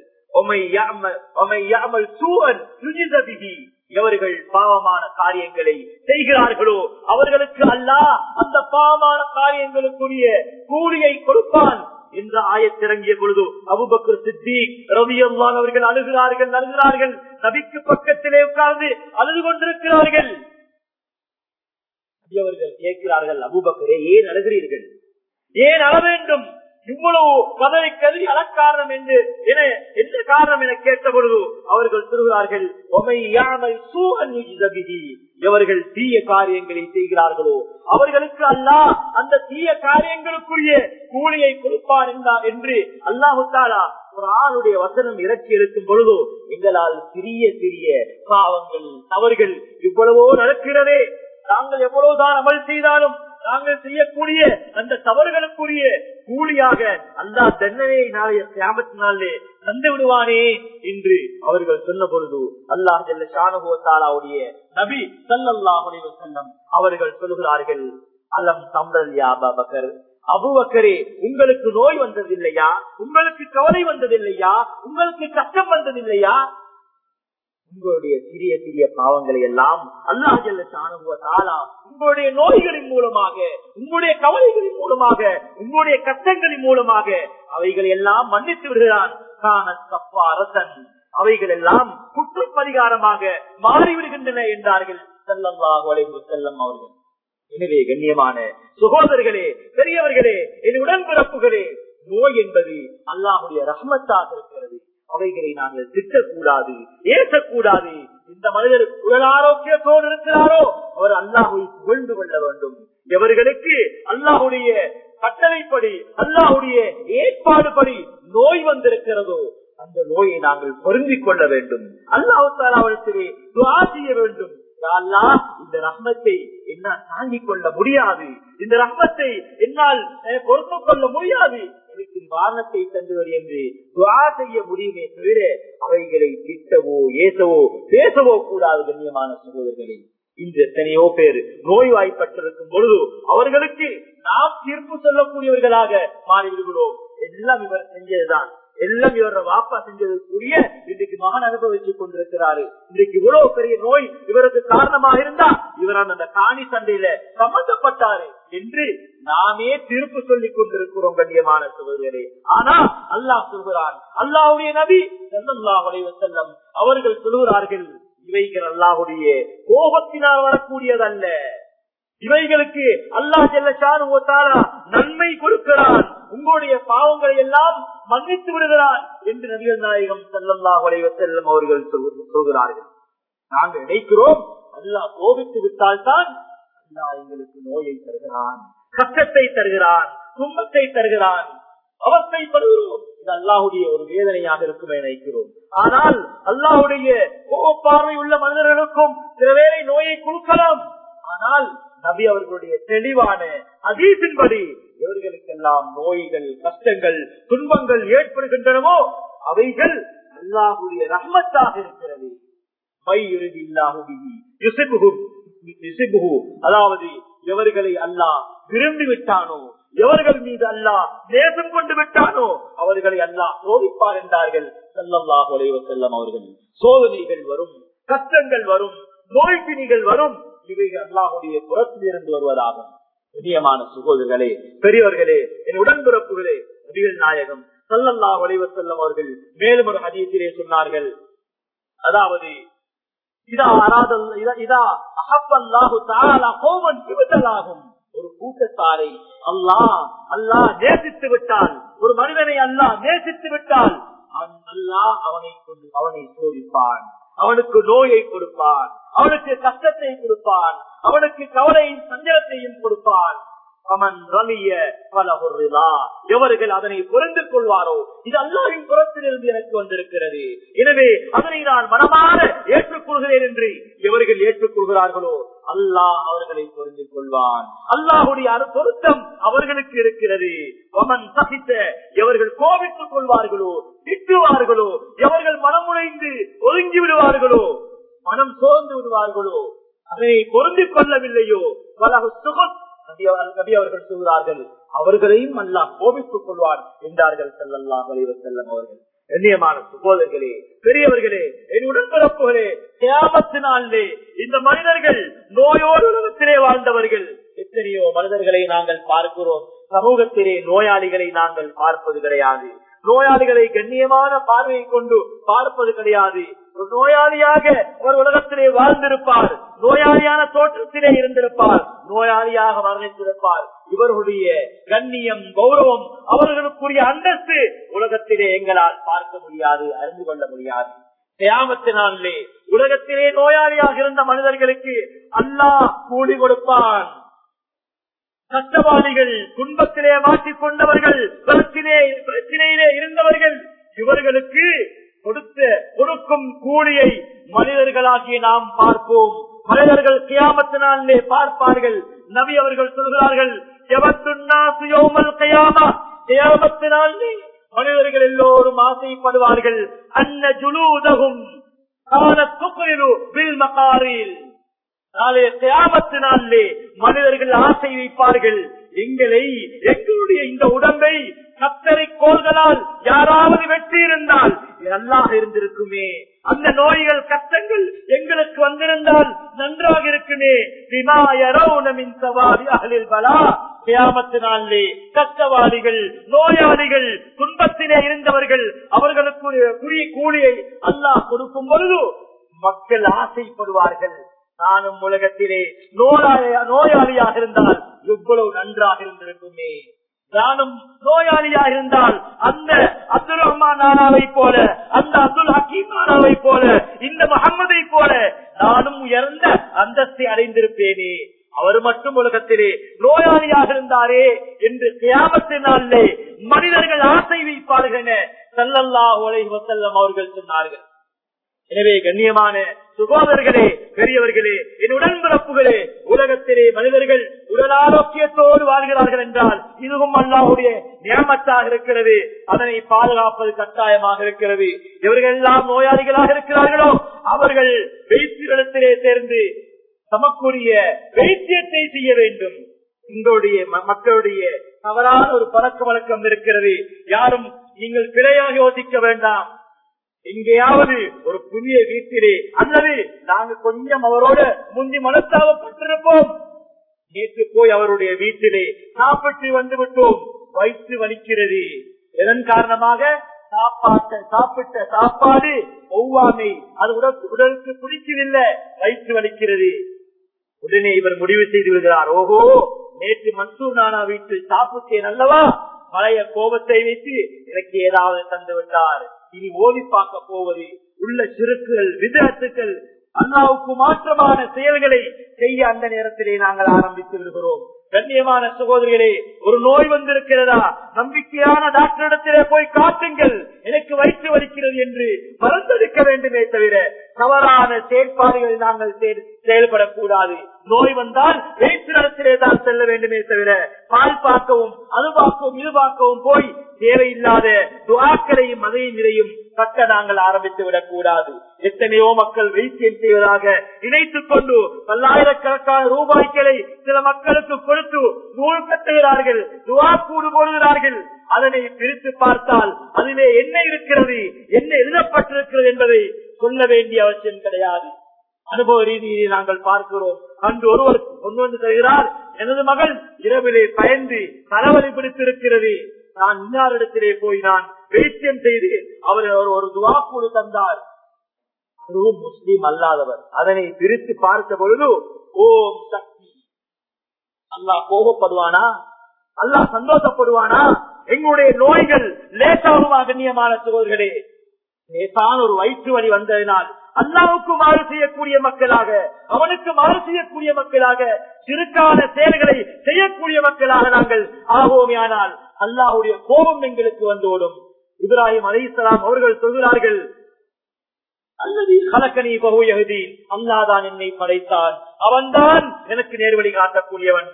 எவர்கள் பாவமான காரியங்களை செய்கிறார்களோ அவர்களுக்கு அல்லாஹ் அந்த பாவமான காரியங்களுக்குரிய கூலியை கொடுப்பான் என்ற ஆயத்திறங்கிய பொழுது அபுபக்கர் சித்திக் ரவியல்லான் அவர்கள் அழுகிறார்கள் அழுகிறார்கள் நபிக்கு பக்கத்திலே உட்கார்ந்து அழுது கொண்டிருக்கிறார்கள் அவர்கள் கேட்கிறார்கள் அபுபக்கரே ஏன் அழுகிறீர்கள் ஏன் அழ வேண்டும் இவ்வளவு கதவை கதறி அலக்காரணம் என்று என என்ன காரணம் என கேட்ட பொழுது அவர்கள் சொல்கிறார்கள் எவர்கள் தீய காரியங்களை செய்கிறார்களோ அவர்களுக்கு அல்லாஹ் அந்த தீய காரியங்களுக்குரிய கூலியை கொடுப்பார் என்றார் என்று அல்லாஹு தாலா ஒரு ஆளுடைய வசனம் இறக்கி இருக்கும் பொழுது எங்களால் சிறிய சிறிய பாவங்கள் தவறுகள் இவ்வளவோ நடக்கிறதே நாங்கள் எவ்வளவுதான் அமல் செய்தாலும் நாங்கள் செய்யக்கூடிய அந்த தவறுகளுக்குரிய கூலியாக அல்லா தண்டனை நாளைய கிராமத்தினாலே தந்து விடுவானே என்று அவர்கள் சொன்ன பொழுது அல்லாஹ் ஜல்ல ஷானுபோத்தாலாவுடைய நபி சல்லாஹுடைய செல்லம் அவர்கள் சொல்கிறார்கள் அலம் தம்பல் யாபகர் அபுவக்கரே உங்களுக்கு நோய் வந்ததில்லையா உங்களுக்கு கவலை வந்ததில்லையா உங்களுக்கு கஷ்டம் வந்ததில்லையா உங்களுடைய சிறிய சிறிய பாவங்களை எல்லாம் அல்லாஹாலா உங்களுடைய நோய்களின் மூலமாக உங்களுடைய கவலைகளின் மூலமாக உங்களுடைய கஷ்டங்களின் மூலமாக அவைகளை எல்லாம் மன்னித்து விடுகிறான் அரசன் அவைகள் எல்லாம் குற்ற பரிகாரமாக மாறிவிடுகின்றன என்றார்கள் செல்லல்லாஹு அலைஹி செல்லம் அவர்கள் எனவே கண்ணியமான சகோதரர்களே பெரியவர்களே என் உடன்பிறப்புகளே நோய் என்பது அல்லாஹுடைய ரஹ்மத்தாக இருக்கிறது அவைகளை நாங்கள் திட்டக்கூடாது ஏசக்கூடாது இந்த மனிதர் உடல் ஆரோக்கியத்தோடு இருக்கிறாரோ அவர் அல்லாஹை புகழ்ந்து கொள்ள வேண்டும் எவர்களுக்கு அல்லாஹுடைய கட்டளைப்படி அல்லாஹுடைய ஏற்பாடுபடி நோய் வந்திருக்கிறதோ அந்த நோயை நாங்கள் பொருந்திக் கொள்ள வேண்டும் அல்லாஹு அவருக்கு துவா செய்ய வேண்டும் இந்த ரஹ்மத்தை என்னால் தாங்கிக் கொள்ள முடியாது இந்த ரஹ்மத்தை என்னால் பொறுத்துக் கொள்ள முடியாது எனக்கு நிவாரணத்தை தந்துவர் என்று துவா செய்ய முடியுமே தவிர அவைகளை திட்டவோ ஏசவோ பேசவோ கூடாது கண்ணியமான சகோதரர்களே இன்று எத்தனையோ பேர் நோய்வாய்ப்பட்டிருக்கும் பொழுது அவர்களுக்கு நாம் தீர்ப்பு சொல்லக்கூடியவர்களாக மாறிவிடுகிறோம் எல்லாம் இவர் செஞ்சதுதான் எல்லாம் இவர வாப்பா செஞ்சதுக்குரிய இன்றைக்கு மகன் அனுபவித்துக் கொண்டிருக்கிறாரு இன்றைக்கு இவ்வளவு பெரிய நோய் இவருக்கு காரணமாக இருந்தா இவர் அந்த காணி சண்டையில சம்பந்தப்பட்டாரு என்று நாமே தீர்ப்பு சொல்லிக் கொண்டிருக்கிறோம் கண்ணியமான சகோதரரே ஆனா அல்லாஹ் சொல்கிறான் அல்லாஹுடைய நபி செல்லல்லாஹுடைய செல்லம் அவர்கள் சொல்கிறார்கள் இவைகள் அல்லாஹுடைய கோபத்தினால் வரக்கூடியதல்ல இவைகளுக்கு அல்லா செல்லச்சான் நன்மை கொடுக்கிறான் உங்களுடைய பாவங்களை எல்லாம் மன்னித்து விடுகிறான் என்று நபிகள் நாயகம் செல்லல்லா வளைவ செல்லும் அவர்கள் சொல்கிறார்கள் நாங்கள் நினைக்கிறோம் அல்லா கோபித்து விட்டால்தான் அல்லா எங்களுக்கு நோயை தருகிறான் கஷ்டத்தை தருகிறான் துன்பத்தை தருகிறான் அவஸ்தைப்படுகிறோம் இது அல்லாஹுடைய ஒரு வேதனையாக இருக்குமே நினைக்கிறோம் ஆனால் அல்லாஹுடைய கோபார்வை உள்ள மனிதர்களுக்கும் சில வேளை நோயை கொடுக்கலாம் ஆனால் நபி அவர்களுடைய தெளிவான அதீசின்படி இவர்களுக்கெல்லாம் நோய்கள் கஷ்டங்கள் துன்பங்கள் ஏற்படுகின்றனவோ அவைகள் அல்லாஹுடைய ரஹ்மத்தாக இருக்கிறது அதாவது எவர்களை அல்லாஹ் விரும்பி விட்டானோ எவர்கள் மீது அல்லாஹ் நேசம் கொண்டு விட்டானோ அவர்களை அல்லாஹ் சோதிப்பார் என்றார்கள் செல்லல்லாஹ் செல்லம் அவர்கள் சோதனைகள் வரும் கஷ்டங்கள் வரும் நோய் பிணிகள் வரும் இவைகள் அல்லாஹுடைய புறத்தில் இருந்து வருவதாகும் பிரியமான சுகோதர்களே பெரியவர்களே என் உடன்பிறப்புகளே நபிகள் நாயகம் சல்லல்லா வளைவ செல்லம் அவர்கள் மேலும் ஒரு ஹதீசிலே சொன்னார்கள் அதாவது இதா அராதல் இதா அகப்பல்லாஹு தாலா கோவன் விபத்தலாகும் ஒரு கூட்டத்தாரை அல்லாஹ் அல்லாஹ் நேசித்து விட்டால் ஒரு மனிதனை அல்லாஹ் நேசித்து விட்டால் அல்லாஹ் அவனை கொண்டு அவனை சோதிப்பான் அவனுக்கு நோயை கொடுப்பான் அவனுக்கு கஷ்டத்தை கொடுப்பான் அவனுக்கு கவலையும் சஞ்சலத்தையும் கொடுப்பான் அவன் ரலிய பல எவர்கள் அதனை புரிந்து கொள்வாரோ இது அல்லாவின் புறத்திலிருந்து எனக்கு வந்திருக்கிறது எனவே அதனை நான் மனமாற ஏற்றுக்கொள்கிறேன் என்று எவர்கள் ஏற்றுக்கொள்கிறார்களோ அல்லாஹ் அவர்களை புரிந்து கொள்வான் அல்லாஹுடைய பொருத்தம் அவர்களுக்கு இருக்கிறது அவன் சகித்த எவர்கள் கோபித்துக் கொள்வார்களோ திட்டுவார்களோ எவர்கள் மனமுடைந்து ஒதுங்கி விடுவார்களோ மனம் சோர்ந்து விடுவார்களோ அதை பொருந்திக் கொள்ளவில்லையோ பல சுகம் நபி அவர்கள் சொல்கிறார்கள் அவர்களையும் அல்லாஹ் கோபித்துக் கொள்வார் என்றார்கள் செல்லல்லா வலிவர் செல்லம் அவர்கள் கண்ணியமான சுகோதர்களே பெரியவர்களே என் உடன்பிறப்புகளே தியாமத்தினாலே இந்த மனிதர்கள் நோயோடு உலகத்திலே வாழ்ந்தவர்கள் எத்தனையோ மனிதர்களை நாங்கள் பார்க்கிறோம் சமூகத்திலே நோயாளிகளை நாங்கள் பார்ப்பது கிடையாது நோயாளிகளை கண்ணியமான பார்வையை கொண்டு பார்ப்பது கிடையாது ஒரு நோயாளியாக அவர் உலகத்திலே வாழ்ந்திருப்பார் நோயாளியான தோற்றத்திலே இருந்திருப்பார் நோயாளியாக மரணித்திருப்பார் இவர்களுடைய கண்ணியம் கௌரவம் அவர்களுக்குரிய அந்தஸ்து உலகத்திலே எங்களால் பார்க்க முடியாது அறிந்து கொள்ள முடியாது தியாமத்தினாலே உலகத்திலே நோயாளியாக இருந்த மனிதர்களுக்கு அல்லாஹ் கூலி கொடுப்பான் கஷ்டவாளிகள் துன்பத்திலே மாற்றிக் கொண்டவர்கள் பிரச்சினை பிரச்சினையிலே இருந்தவர்கள் இவர்களுக்கு கொடுத்த கொடுக்கும் கூலியை மனிதர்களாகிய நாம் பார்ப்போம் மனிதர்கள் கியாமத்தினாலே பார்ப்பார்கள் நபி அவர்கள் சொல்கிறார்கள் கியாமத்தினாலே மனிதர்கள் எல்லோரும் ஆசைப்படுவார்கள் அன்ன ஜுலூதகும் நாளைய தியாமத்தினாலே மனிதர்கள் ஆசை வைப்பார்கள் எங்களை எங்களுடைய இந்த உடம்பை கத்தரை கோள்களால் யாராவது வெற்றி இருந்தால் நல்லாக இருந்திருக்குமே அந்த நோய்கள் கஷ்டங்கள் எங்களுக்கு வந்திருந்தால் நன்றாக இருக்குமே விமாயரவுனமின் சவாரி அகலில் பலா கியாமத்தினாலே கஷ்டவாதிகள் நோயாளிகள் துன்பத்திலே இருந்தவர்கள் அவர்களுக்கு குறி கூலியை அல்லாஹ் கொடுக்கும் பொழுது மக்கள் ஆசைப்படுவார்கள் நானும் உலகத்திலே நோயாளியா நோயாளியாக இருந்தால் எவ்வளவு நன்றாக இருந்திருக்குமே நானும் நோயாளியாக இருந்தால் அந்த அப்துல் ரஹ்மான் நானாவை போல அந்த அப்துல் ஹக்கீம் நானாவை போல இந்த முகம்மதை போல நானும் உயர்ந்த அந்தஸ்தை அடைந்திருப்பேனே அவர் மட்டும் உலகத்திலே நோயாளியாக இருந்தாரே என்று கியாமத்தினாலே மனிதர்கள் ஆசை வைப்பார்கள் என சல்லல்லா உலை வசல்லம் அவர்கள் சொன்னார்கள் எனவே கண்ணியமான சுகோதரர்களே பெரியவர்களே என் உடன்பிறப்புகளே உலகத்திலே மனிதர்கள் உடல் ஆரோக்கியத்தோடு வாழ்கிறார்கள் என்றால் இதுவும் அல்லாவுடைய நியமத்தாக இருக்கிறது அதனை பாதுகாப்பது கட்டாயமாக இருக்கிறது இவர்கள் எல்லாம் நோயாளிகளாக இருக்கிறார்களோ அவர்கள் வைத்தியத்திலே சேர்ந்து தமக்குரிய வைத்தியத்தை செய்ய வேண்டும் உங்களுடைய மக்களுடைய தவறான ஒரு பழக்க வழக்கம் இருக்கிறது யாரும் நீங்கள் பிழையாக யோசிக்க வேண்டாம் எங்கேயாவது ஒரு புதிய வீட்டிலே அல்லது நாங்க கொஞ்சம் அவரோட முந்தி மனஸ்தாபப்பட்டிருப்போம் நேற்று போய் அவருடைய வீட்டிலே சாப்பிட்டு வந்து விட்டோம் வயிற்று வலிக்கிறது இதன் காரணமாக சாப்பாட்ட சாப்பிட்ட சாப்பாடு ஒவ்வாமை அது உடல் உடலுக்கு பிடிக்கவில்லை வயிற்று வலிக்கிறது உடனே இவர் முடிவு செய்து விடுகிறார் ஓஹோ நேற்று மன்சூர் நானா வீட்டில் சாப்பிட்டேன் அல்லவா பழைய கோபத்தை வைத்து எனக்கு ஏதாவது தந்து விட்டார் இனி ஓதி பார்க்க போவது உள்ள சிறுக்குகள் விதத்துக்கள் அண்ணாவுக்கு மாற்றமான செயல்களை செய்ய அந்த நேரத்திலே நாங்கள் ஆரம்பித்து விடுகிறோம் கண்ணியமான சகோதரிகளே ஒரு நோய் வந்திருக்கிறதா நம்பிக்கையான டாக்டரிடத்திலே போய் காட்டுங்கள் எனக்கு வயிற்று வலிக்கிறது என்று மறந்தெடுக்க வேண்டுமே தவிர தவறான செயற்பாடுகள் நாங்கள் செயல்படக்கூடாது நோய் வந்தால் வைத்திரத்திலே தான் செல்ல வேண்டுமே தவிர பால் பார்க்கவும் அது பார்க்கவும் இது பார்க்கவும் போய் தேவையில்லாத துவாக்களையும் மதையும் நிலையும் கட்ட நாங்கள் ஆரம்பித்து விடக் கூடாது எத்தனையோ மக்கள் வைத்தியம் செய்வதாக நினைத்துக் கொண்டு பல்லாயிரக்கணக்கான ரூபாய்களை சில மக்களுக்கு கொடுத்து நூல் கட்டுகிறார்கள் துவா கூடு போடுகிறார்கள் அதனை பிரித்து பார்த்தால் அதிலே என்ன இருக்கிறது என்ன எழுதப்பட்டிருக்கிறது என்பதை சொல்ல வேண்டிய அவசியம் கிடையாது அனுபவ ரீதியிலே நாங்கள் பார்க்கிறோம் அன்று ஒருவர் கொண்டு வந்து தருகிறார் எனது மகள் இரவிலே பயந்து தலைவலி பிடித்திருக்கிறது நான் இன்னாரிடத்திலே போய் நான் வைத்தியம் செய்து அவர் ஒரு துவா குழு தந்தார் முஸ்லீம் அல்லாதவர் அதனை பிரித்து பார்த்த பொழுது ஓம் சக்தி அல்லாஹ் கோபப்படுவானா அல்லாஹ் சந்தோஷப்படுவானா எங்களுடைய நோய்கள் லேசாகுமா கண்ணியமான சோதர்களே லேசான ஒரு வயிற்று வலி வந்ததினால் அல்லாவுக்கு மாறு செய்யக்கூடிய மக்களாக அவனுக்கு மாறு செய்யக்கூடிய மக்களாக சிறுக்கான செயல்களை செய்யக்கூடிய மக்களாக நாங்கள் ஆகோமையானால் அல்லாஹுடைய கோபம் எங்களுக்கு வந்துவிடும் இப்ராஹிம் அலிசலாம் அவர்கள் சொல்கிறார்கள் அல்லது கலக்கணி பகுதி அல்லாதான் என்னை படைத்தான் அவன்தான் எனக்கு நேர்வழி காட்டக்கூடியவன்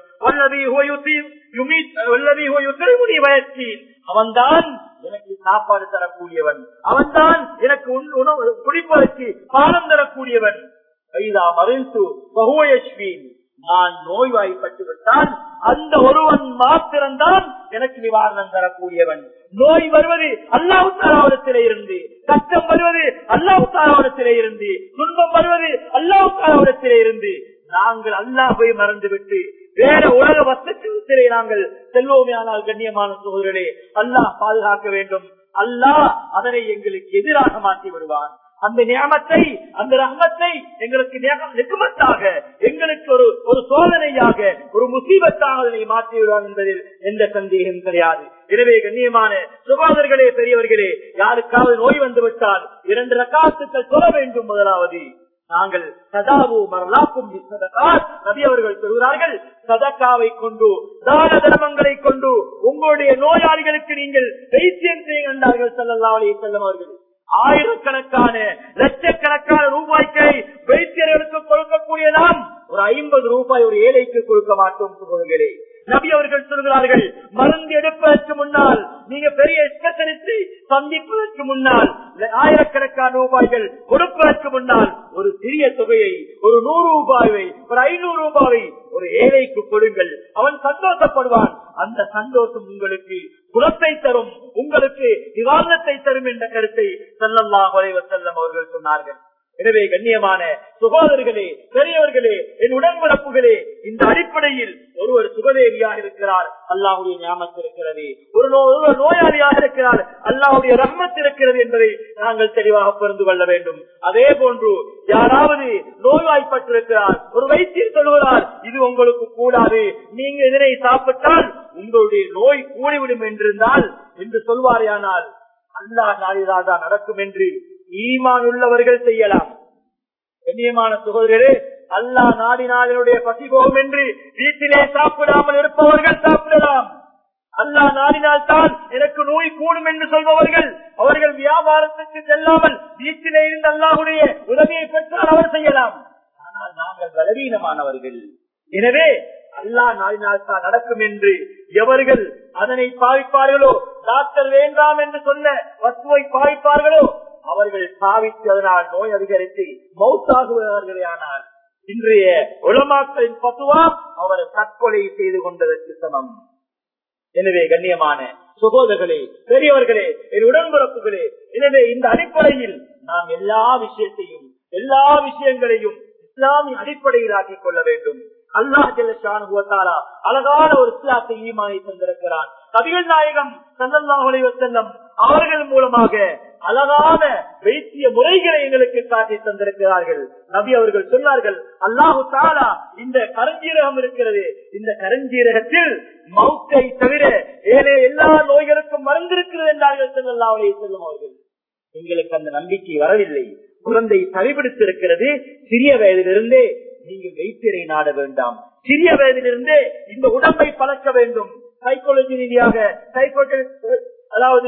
அவன்தான் எனக்கு சாப்பாடு தரக்கூடியவன் அவன்தான் எனக்கு உணவு குடிப்பதற்கு பாலம் தரக்கூடியவன் கைதா மறைந்து பகுவயஸ்வீன் நான் நோய்வாய்ப்பட்டு விட்டால் அந்த ஒருவன் மாத்திரம்தான் எனக்கு நிவாரணம் தரக்கூடியவன் நோய் வருவது அல்லாஹு தாராவரத்திலே இருந்து கஷ்டம் வருவது அல்லாஹு தாராவரத்திலே இருந்து துன்பம் வருவது அல்லாஹு தாராவரத்திலே இருந்து நாங்கள் அல்லாஹை மறந்துவிட்டு வேற உலக வசத்திலே நாங்கள் செல்வோமையானால் கண்ணியமான சோதரே அல்லாஹ் பாதுகாக்க வேண்டும் அல்லாஹ் அதனை எங்களுக்கு எதிராக மாற்றி விடுவான் அந்த நியமத்தை அந்த ரஹமத்தை எங்களுக்கு நிகமத்தாக எங்களுக்கு ஒரு ஒரு சோதனையாக ஒரு முசீபத்தாக அதனை மாற்றி விடுவான் என்பதில் எந்த சந்தேகம் கிடையாது எனவே கண்ணியமான சுகாதர்களே பெரியவர்களே யாருக்காவது நோய் வந்து விட்டால் இரண்டு ரக்காத்துக்கள் சொல்ல வேண்டும் முதலாவது நாங்கள் சதாவு மரலாக்கும் நபி அவர்கள் சொல்கிறார்கள் சதக்காவை கொண்டு தான தர்மங்களை கொண்டு உங்களுடைய நோயாளிகளுக்கு நீங்கள் வைத்தியம் செய்ய கண்டார்கள் செல்லல்லாவளி செல்லும் அவர்கள் ஆயிரக்கணக்கான லட்சக்கணக்கான ரூபாய்க்கை வைத்தியர்களுக்கு கொடுக்கக்கூடிய நாம் ஒரு ஐம்பது ரூபாய் ஒரு ஏழைக்கு கொடுக்க மாட்டோம் சொல்லுங்களே நபி அவர்கள் சொல்கிறார்கள் மருந்து எடுப்பதற்கு முன்னால் நீங்க பெரிய ஸ்பெஷலிஸ்டை சந்திப்பதற்கு முன்னால் ஆயிரக்கணக்கான ரூபாய்கள் கொடுப்பதற்கு முன்னால் ஒரு சிறிய தொகையை ஒரு நூறு ரூபாயை ஒரு ஐநூறு ரூபாயை ஒரு ஏழைக்கு கொடுங்கள் அவன் சந்தோஷப்படுவான் அந்த சந்தோஷம் உங்களுக்கு குலத்தை தரும் உங்களுக்கு நிவாரணத்தை தரும் என்ற கருத்தை செல்லல்லா குறைவர் செல்லம் அவர்கள் சொன்னார்கள் எனவே கண்ணியமான சுகாதர்களே பெரியவர்களே என் உடன்பிறப்புகளே இந்த அடிப்படையில் ஒருவர் சுகதேவியாக இருக்கிறார் அல்லாவுடைய ஞாபகத்தில் இருக்கிறது ஒரு ஒருவர் நோயாளியாக இருக்கிறார் அல்லாவுடைய ரம்மத் இருக்கிறது என்பதை நாங்கள் தெளிவாக புரிந்து கொள்ள வேண்டும் அதே போன்று யாராவது நோய்வாய்ப்பட்டிருக்கிறார் ஒரு வைத்தியர் சொல்கிறார் இது உங்களுக்கு கூடாது நீங்க இதனை சாப்பிட்டால் உங்களுடைய நோய் கூடிவிடும் என்றிருந்தால் என்று சொல்வாரேயானால் அல்லா நாளில்தான் நடக்கும் என்று ஈமான் உள்ளவர்கள் செய்யலாம் கண்ணியமான சகோதரரே அல்லா நாடினாளினுடைய பசி போகும் என்று வீட்டிலே சாப்பிடாமல் இருப்பவர்கள் சாப்பிடலாம் அல்லா நாடினால் தான் எனக்கு நோய் கூடும் என்று சொல்பவர்கள் அவர்கள் வியாபாரத்துக்கு செல்லாமல் வீட்டிலே இருந்து அல்லாவுடைய உதவியை பெற்றால் அவர் செய்யலாம் ஆனால் நாங்கள் பலவீனமானவர்கள் எனவே அல்லா நாடினால் தான் நடக்கும் என்று எவர்கள் அதனை பாவிப்பார்களோ டாக்டர் வேண்டாம் என்று சொன்ன வசுவை பாவிப்பார்களோ அவர்கள் பாவித்து அதனால் நோய் அதிகரித்து மௌத்தாகுவார்களே ஆனால் இன்றைய உளமாக்களின் பத்துவா அவர் தற்கொலை செய்து கொண்டதற்கு சமம் எனவே கண்ணியமான சகோதரர்களே பெரியவர்களே என் உடன்பிறப்புகளே எனவே இந்த அடிப்படையில் நாம் எல்லா விஷயத்தையும் எல்லா விஷயங்களையும் இஸ்லாமிய அடிப்படையில் ஆக்கிக் கொள்ள வேண்டும் அல்லாஹ் ஜெல்லா அழகான ஒரு இஸ்லாத்தை ஈமானை தந்திருக்கிறான் கவிகள் நாயகம் சல்லல்லாஹுலை செல்லம் அவர்கள் மூலமாக அழகான வைத்திய முறைகளை எங்களுக்கு காட்டி தந்திருக்கிறார்கள் நபி அவர்கள் சொன்னார்கள் அல்லாஹு தாலா இந்த கரஞ்சீரகம் இருக்கிறது இந்த கரஞ்சீரகத்தில் மவுத்தை தவிர ஏழே எல்லா நோய்களுக்கும் மறந்திருக்கிறது என்றார்கள் செல்லல்லாவுடைய செல்லும் அவர்கள் எங்களுக்கு அந்த நம்பிக்கை வரவில்லை குழந்தை தவிபிடித்திருக்கிறது சிறிய வயதிலிருந்தே நீங்கள் வைத்தியரை நாட வேண்டாம் சிறிய வயதிலிருந்தே இந்த உடம்பை பழக்க வேண்டும் சைக்காலஜி ரீதியாக சைக்கோட்டி அதாவது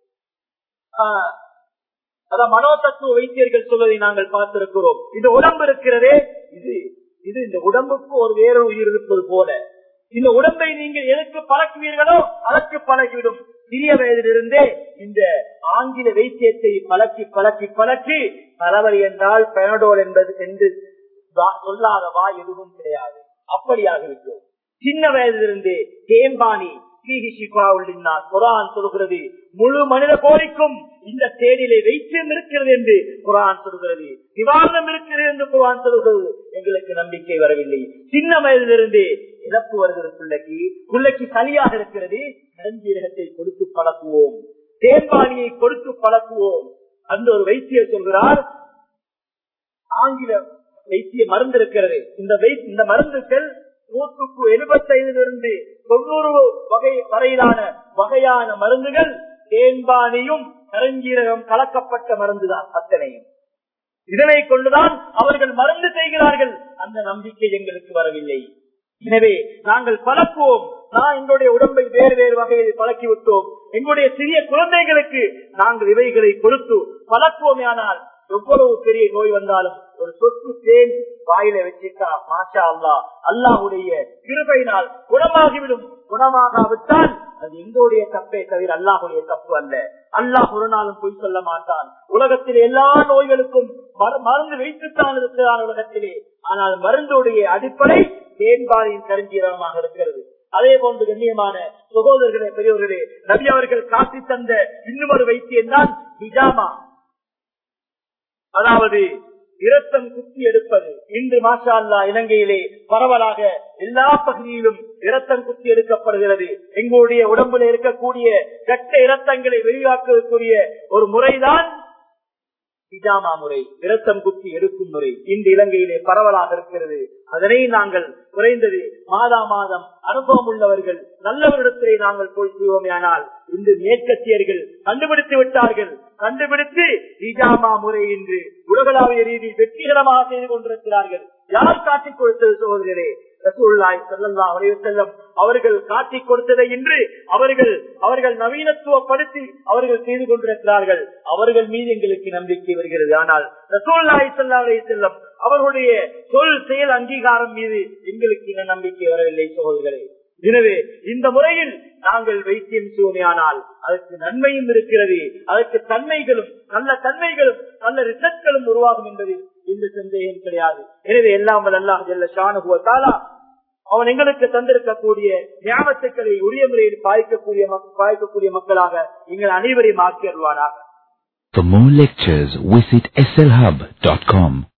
அதான் மனோதத்துவ வைத்தியர்கள் சொல்வதை நாங்கள் பார்த்திருக்கிறோம் இந்த உடம்பு இருக்கிறதே இது இது இந்த உடம்புக்கு ஒரு வேற உயிர் இருப்பது போல இந்த உடம்பை நீங்கள் எதற்கு பழக்குவீர்களோ அதற்கு பழகிவிடும் சிறிய வயதிலிருந்தே இந்த ஆங்கில வைத்தியத்தை பழக்கி பழக்கி பழக்கி தலைவலி என்றால் பெனடோல் என்பது என்று சொல்லாத வா எதுவும் கிடையாது அப்படியாகிவிட்டோம் சின்ன வயதிலிருந்தே தேம்பானி குரான் சொல்கிறது முழு மனித கோரிக்கும் இந்த தேனிலே வைத்தியம் இருக்கிறது என்று குரான் சொல்கிறது நிவாரணம் இருக்கிறது என்று குரான் சொல்கிறது எங்களுக்கு நம்பிக்கை வரவில்லை சின்ன வயதிலிருந்தே இழப்பு வருகிறது பிள்ளைக்கு பிள்ளைக்கு சளியாக இருக்கிறது நெஞ்சீரகத்தை கொடுத்து பழக்குவோம் தேம்பானியை கொடுத்து பழக்குவோம் அந்த ஒரு வைத்தியர் சொல்கிறார் ஆங்கில வைத்திய மருந்து இருக்கிறது இந்த இந்த மருந்துகள் நூற்றுக்கு எழுபத்தைந்திலிருந்து தொண்ணூறு வகை வரையிலான வகையான மருந்துகள் தேன்பானியும் கரஞ்சீரகம் கலக்கப்பட்ட மருந்துதான் அத்தனையும் இதனை கொண்டுதான் அவர்கள் மருந்து செய்கிறார்கள் அந்த நம்பிக்கை எங்களுக்கு வரவில்லை எனவே நாங்கள் பழக்குவோம் நான் எங்களுடைய உடம்பை வேறு வேறு வகையில் பழக்கி விட்டோம் எங்களுடைய சிறிய குழந்தைகளுக்கு நாங்கள் இவைகளை கொடுத்து பழக்குவோமே ஆனால் எவ்வளவு பெரிய நோய் வந்தாலும் ஒரு சொத்து தேன் வாயில வச்சுட்டா மாஷா அல்லா அல்லாஹுடைய கிருபையினால் குணமாகிவிடும் குணமாகாவிட்டால் அது எங்களுடைய தப்பே தவிர அல்லாஹுடைய தப்பு அல்ல அல்லாஹ் ஒரு நாளும் பொய் சொல்ல மாட்டான் உலகத்தில் எல்லா நோய்களுக்கும் மருந்து வைத்துத்தான் இருக்கிறான் உலகத்திலே ஆனால் மருந்துடைய அடிப்படை தேன்பாலின் கருஞ்சீரகமாக இருக்கிறது அதே போன்று கண்ணியமான சகோதரர்களே பெரியவர்களே நபி அவர்கள் காட்டி தந்த இன்னும் ஒரு வைத்தியம் தான் ஹிஜாமா அதாவது இரத்தம் குத்தி எடுப்பது இன்று மாஷா அல்லா இலங்கையிலே பரவலாக எல்லா பகுதியிலும் இரத்தம் குத்தி எடுக்கப்படுகிறது எங்களுடைய உடம்புல இருக்கக்கூடிய கட்ட இரத்தங்களை வெளியாக்கக்கூடிய ஒரு முறைதான் ஹிஜாமா முறை விரத்தம் குத்தி எடுக்கும் முறை இன்று இலங்கையிலே பரவலாக இருக்கிறது அதனை நாங்கள் குறைந்தது மாதா மாதம் அனுபவம் உள்ளவர்கள் நல்லவரிடத்திலே நாங்கள் போய் செய்வோமே ஆனால் இன்று மேற்கத்தியர்கள் கண்டுபிடித்து விட்டார்கள் கண்டுபிடித்து ஹிஜாமா முறை இன்று உலகளாவிய ரீதியில் வெற்றிகரமாக செய்து கொண்டிருக்கிறார்கள் யார் காட்டிக் கொடுத்தது சோதரே ரசூல்லாய் ஸல்லல்லாஹு அலைஹி வஸல்லம் அவர்கள் காட்டிக் கொடுத்ததை இன்று அவர்கள் அவர்கள் நவீனத்துவப்படுத்தி அவர்கள் செய்து கொண்டிருக்கிறார்கள் அவர்கள் மீது எங்களுக்கு நம்பிக்கை வருகிறது ஆனால் ரசூல்லாய் ஸல்லல்லாஹு அலைஹி வஸல்லம் அவர்களுடைய சொல் செயல் அங்கீகாரம் மீது எங்களுக்கு இன்னும் நம்பிக்கை வரவில்லை சகோதரர்களே எனவே இந்த முறையில் நாங்கள் வைத்தியம் செய்வோமையானால் அதற்கு நன்மையும் இருக்கிறது அதற்கு தன்மைகளும் நல்ல தன்மைகளும் நல்ல ரிசல்ட்களும் உருவாகும் என்பதில் இந்த சந்தேகம் கிடையாது எனவே எல்லாம் வல்ல அல்லாஹ் ஜல்ல ஷானுஹு தாலா அவன் எங்களுக்கு தந்திருக்கக்கூடிய ஞாபகத்துக்களை உரிய முறையில் பாய்க்கக்கூடிய மக்- பாய்க்கக்கூடிய மக்களாக எங்கள் அனைவரையும் ஆக்கி அருள்வானாக For more lectures, visit slhub.com.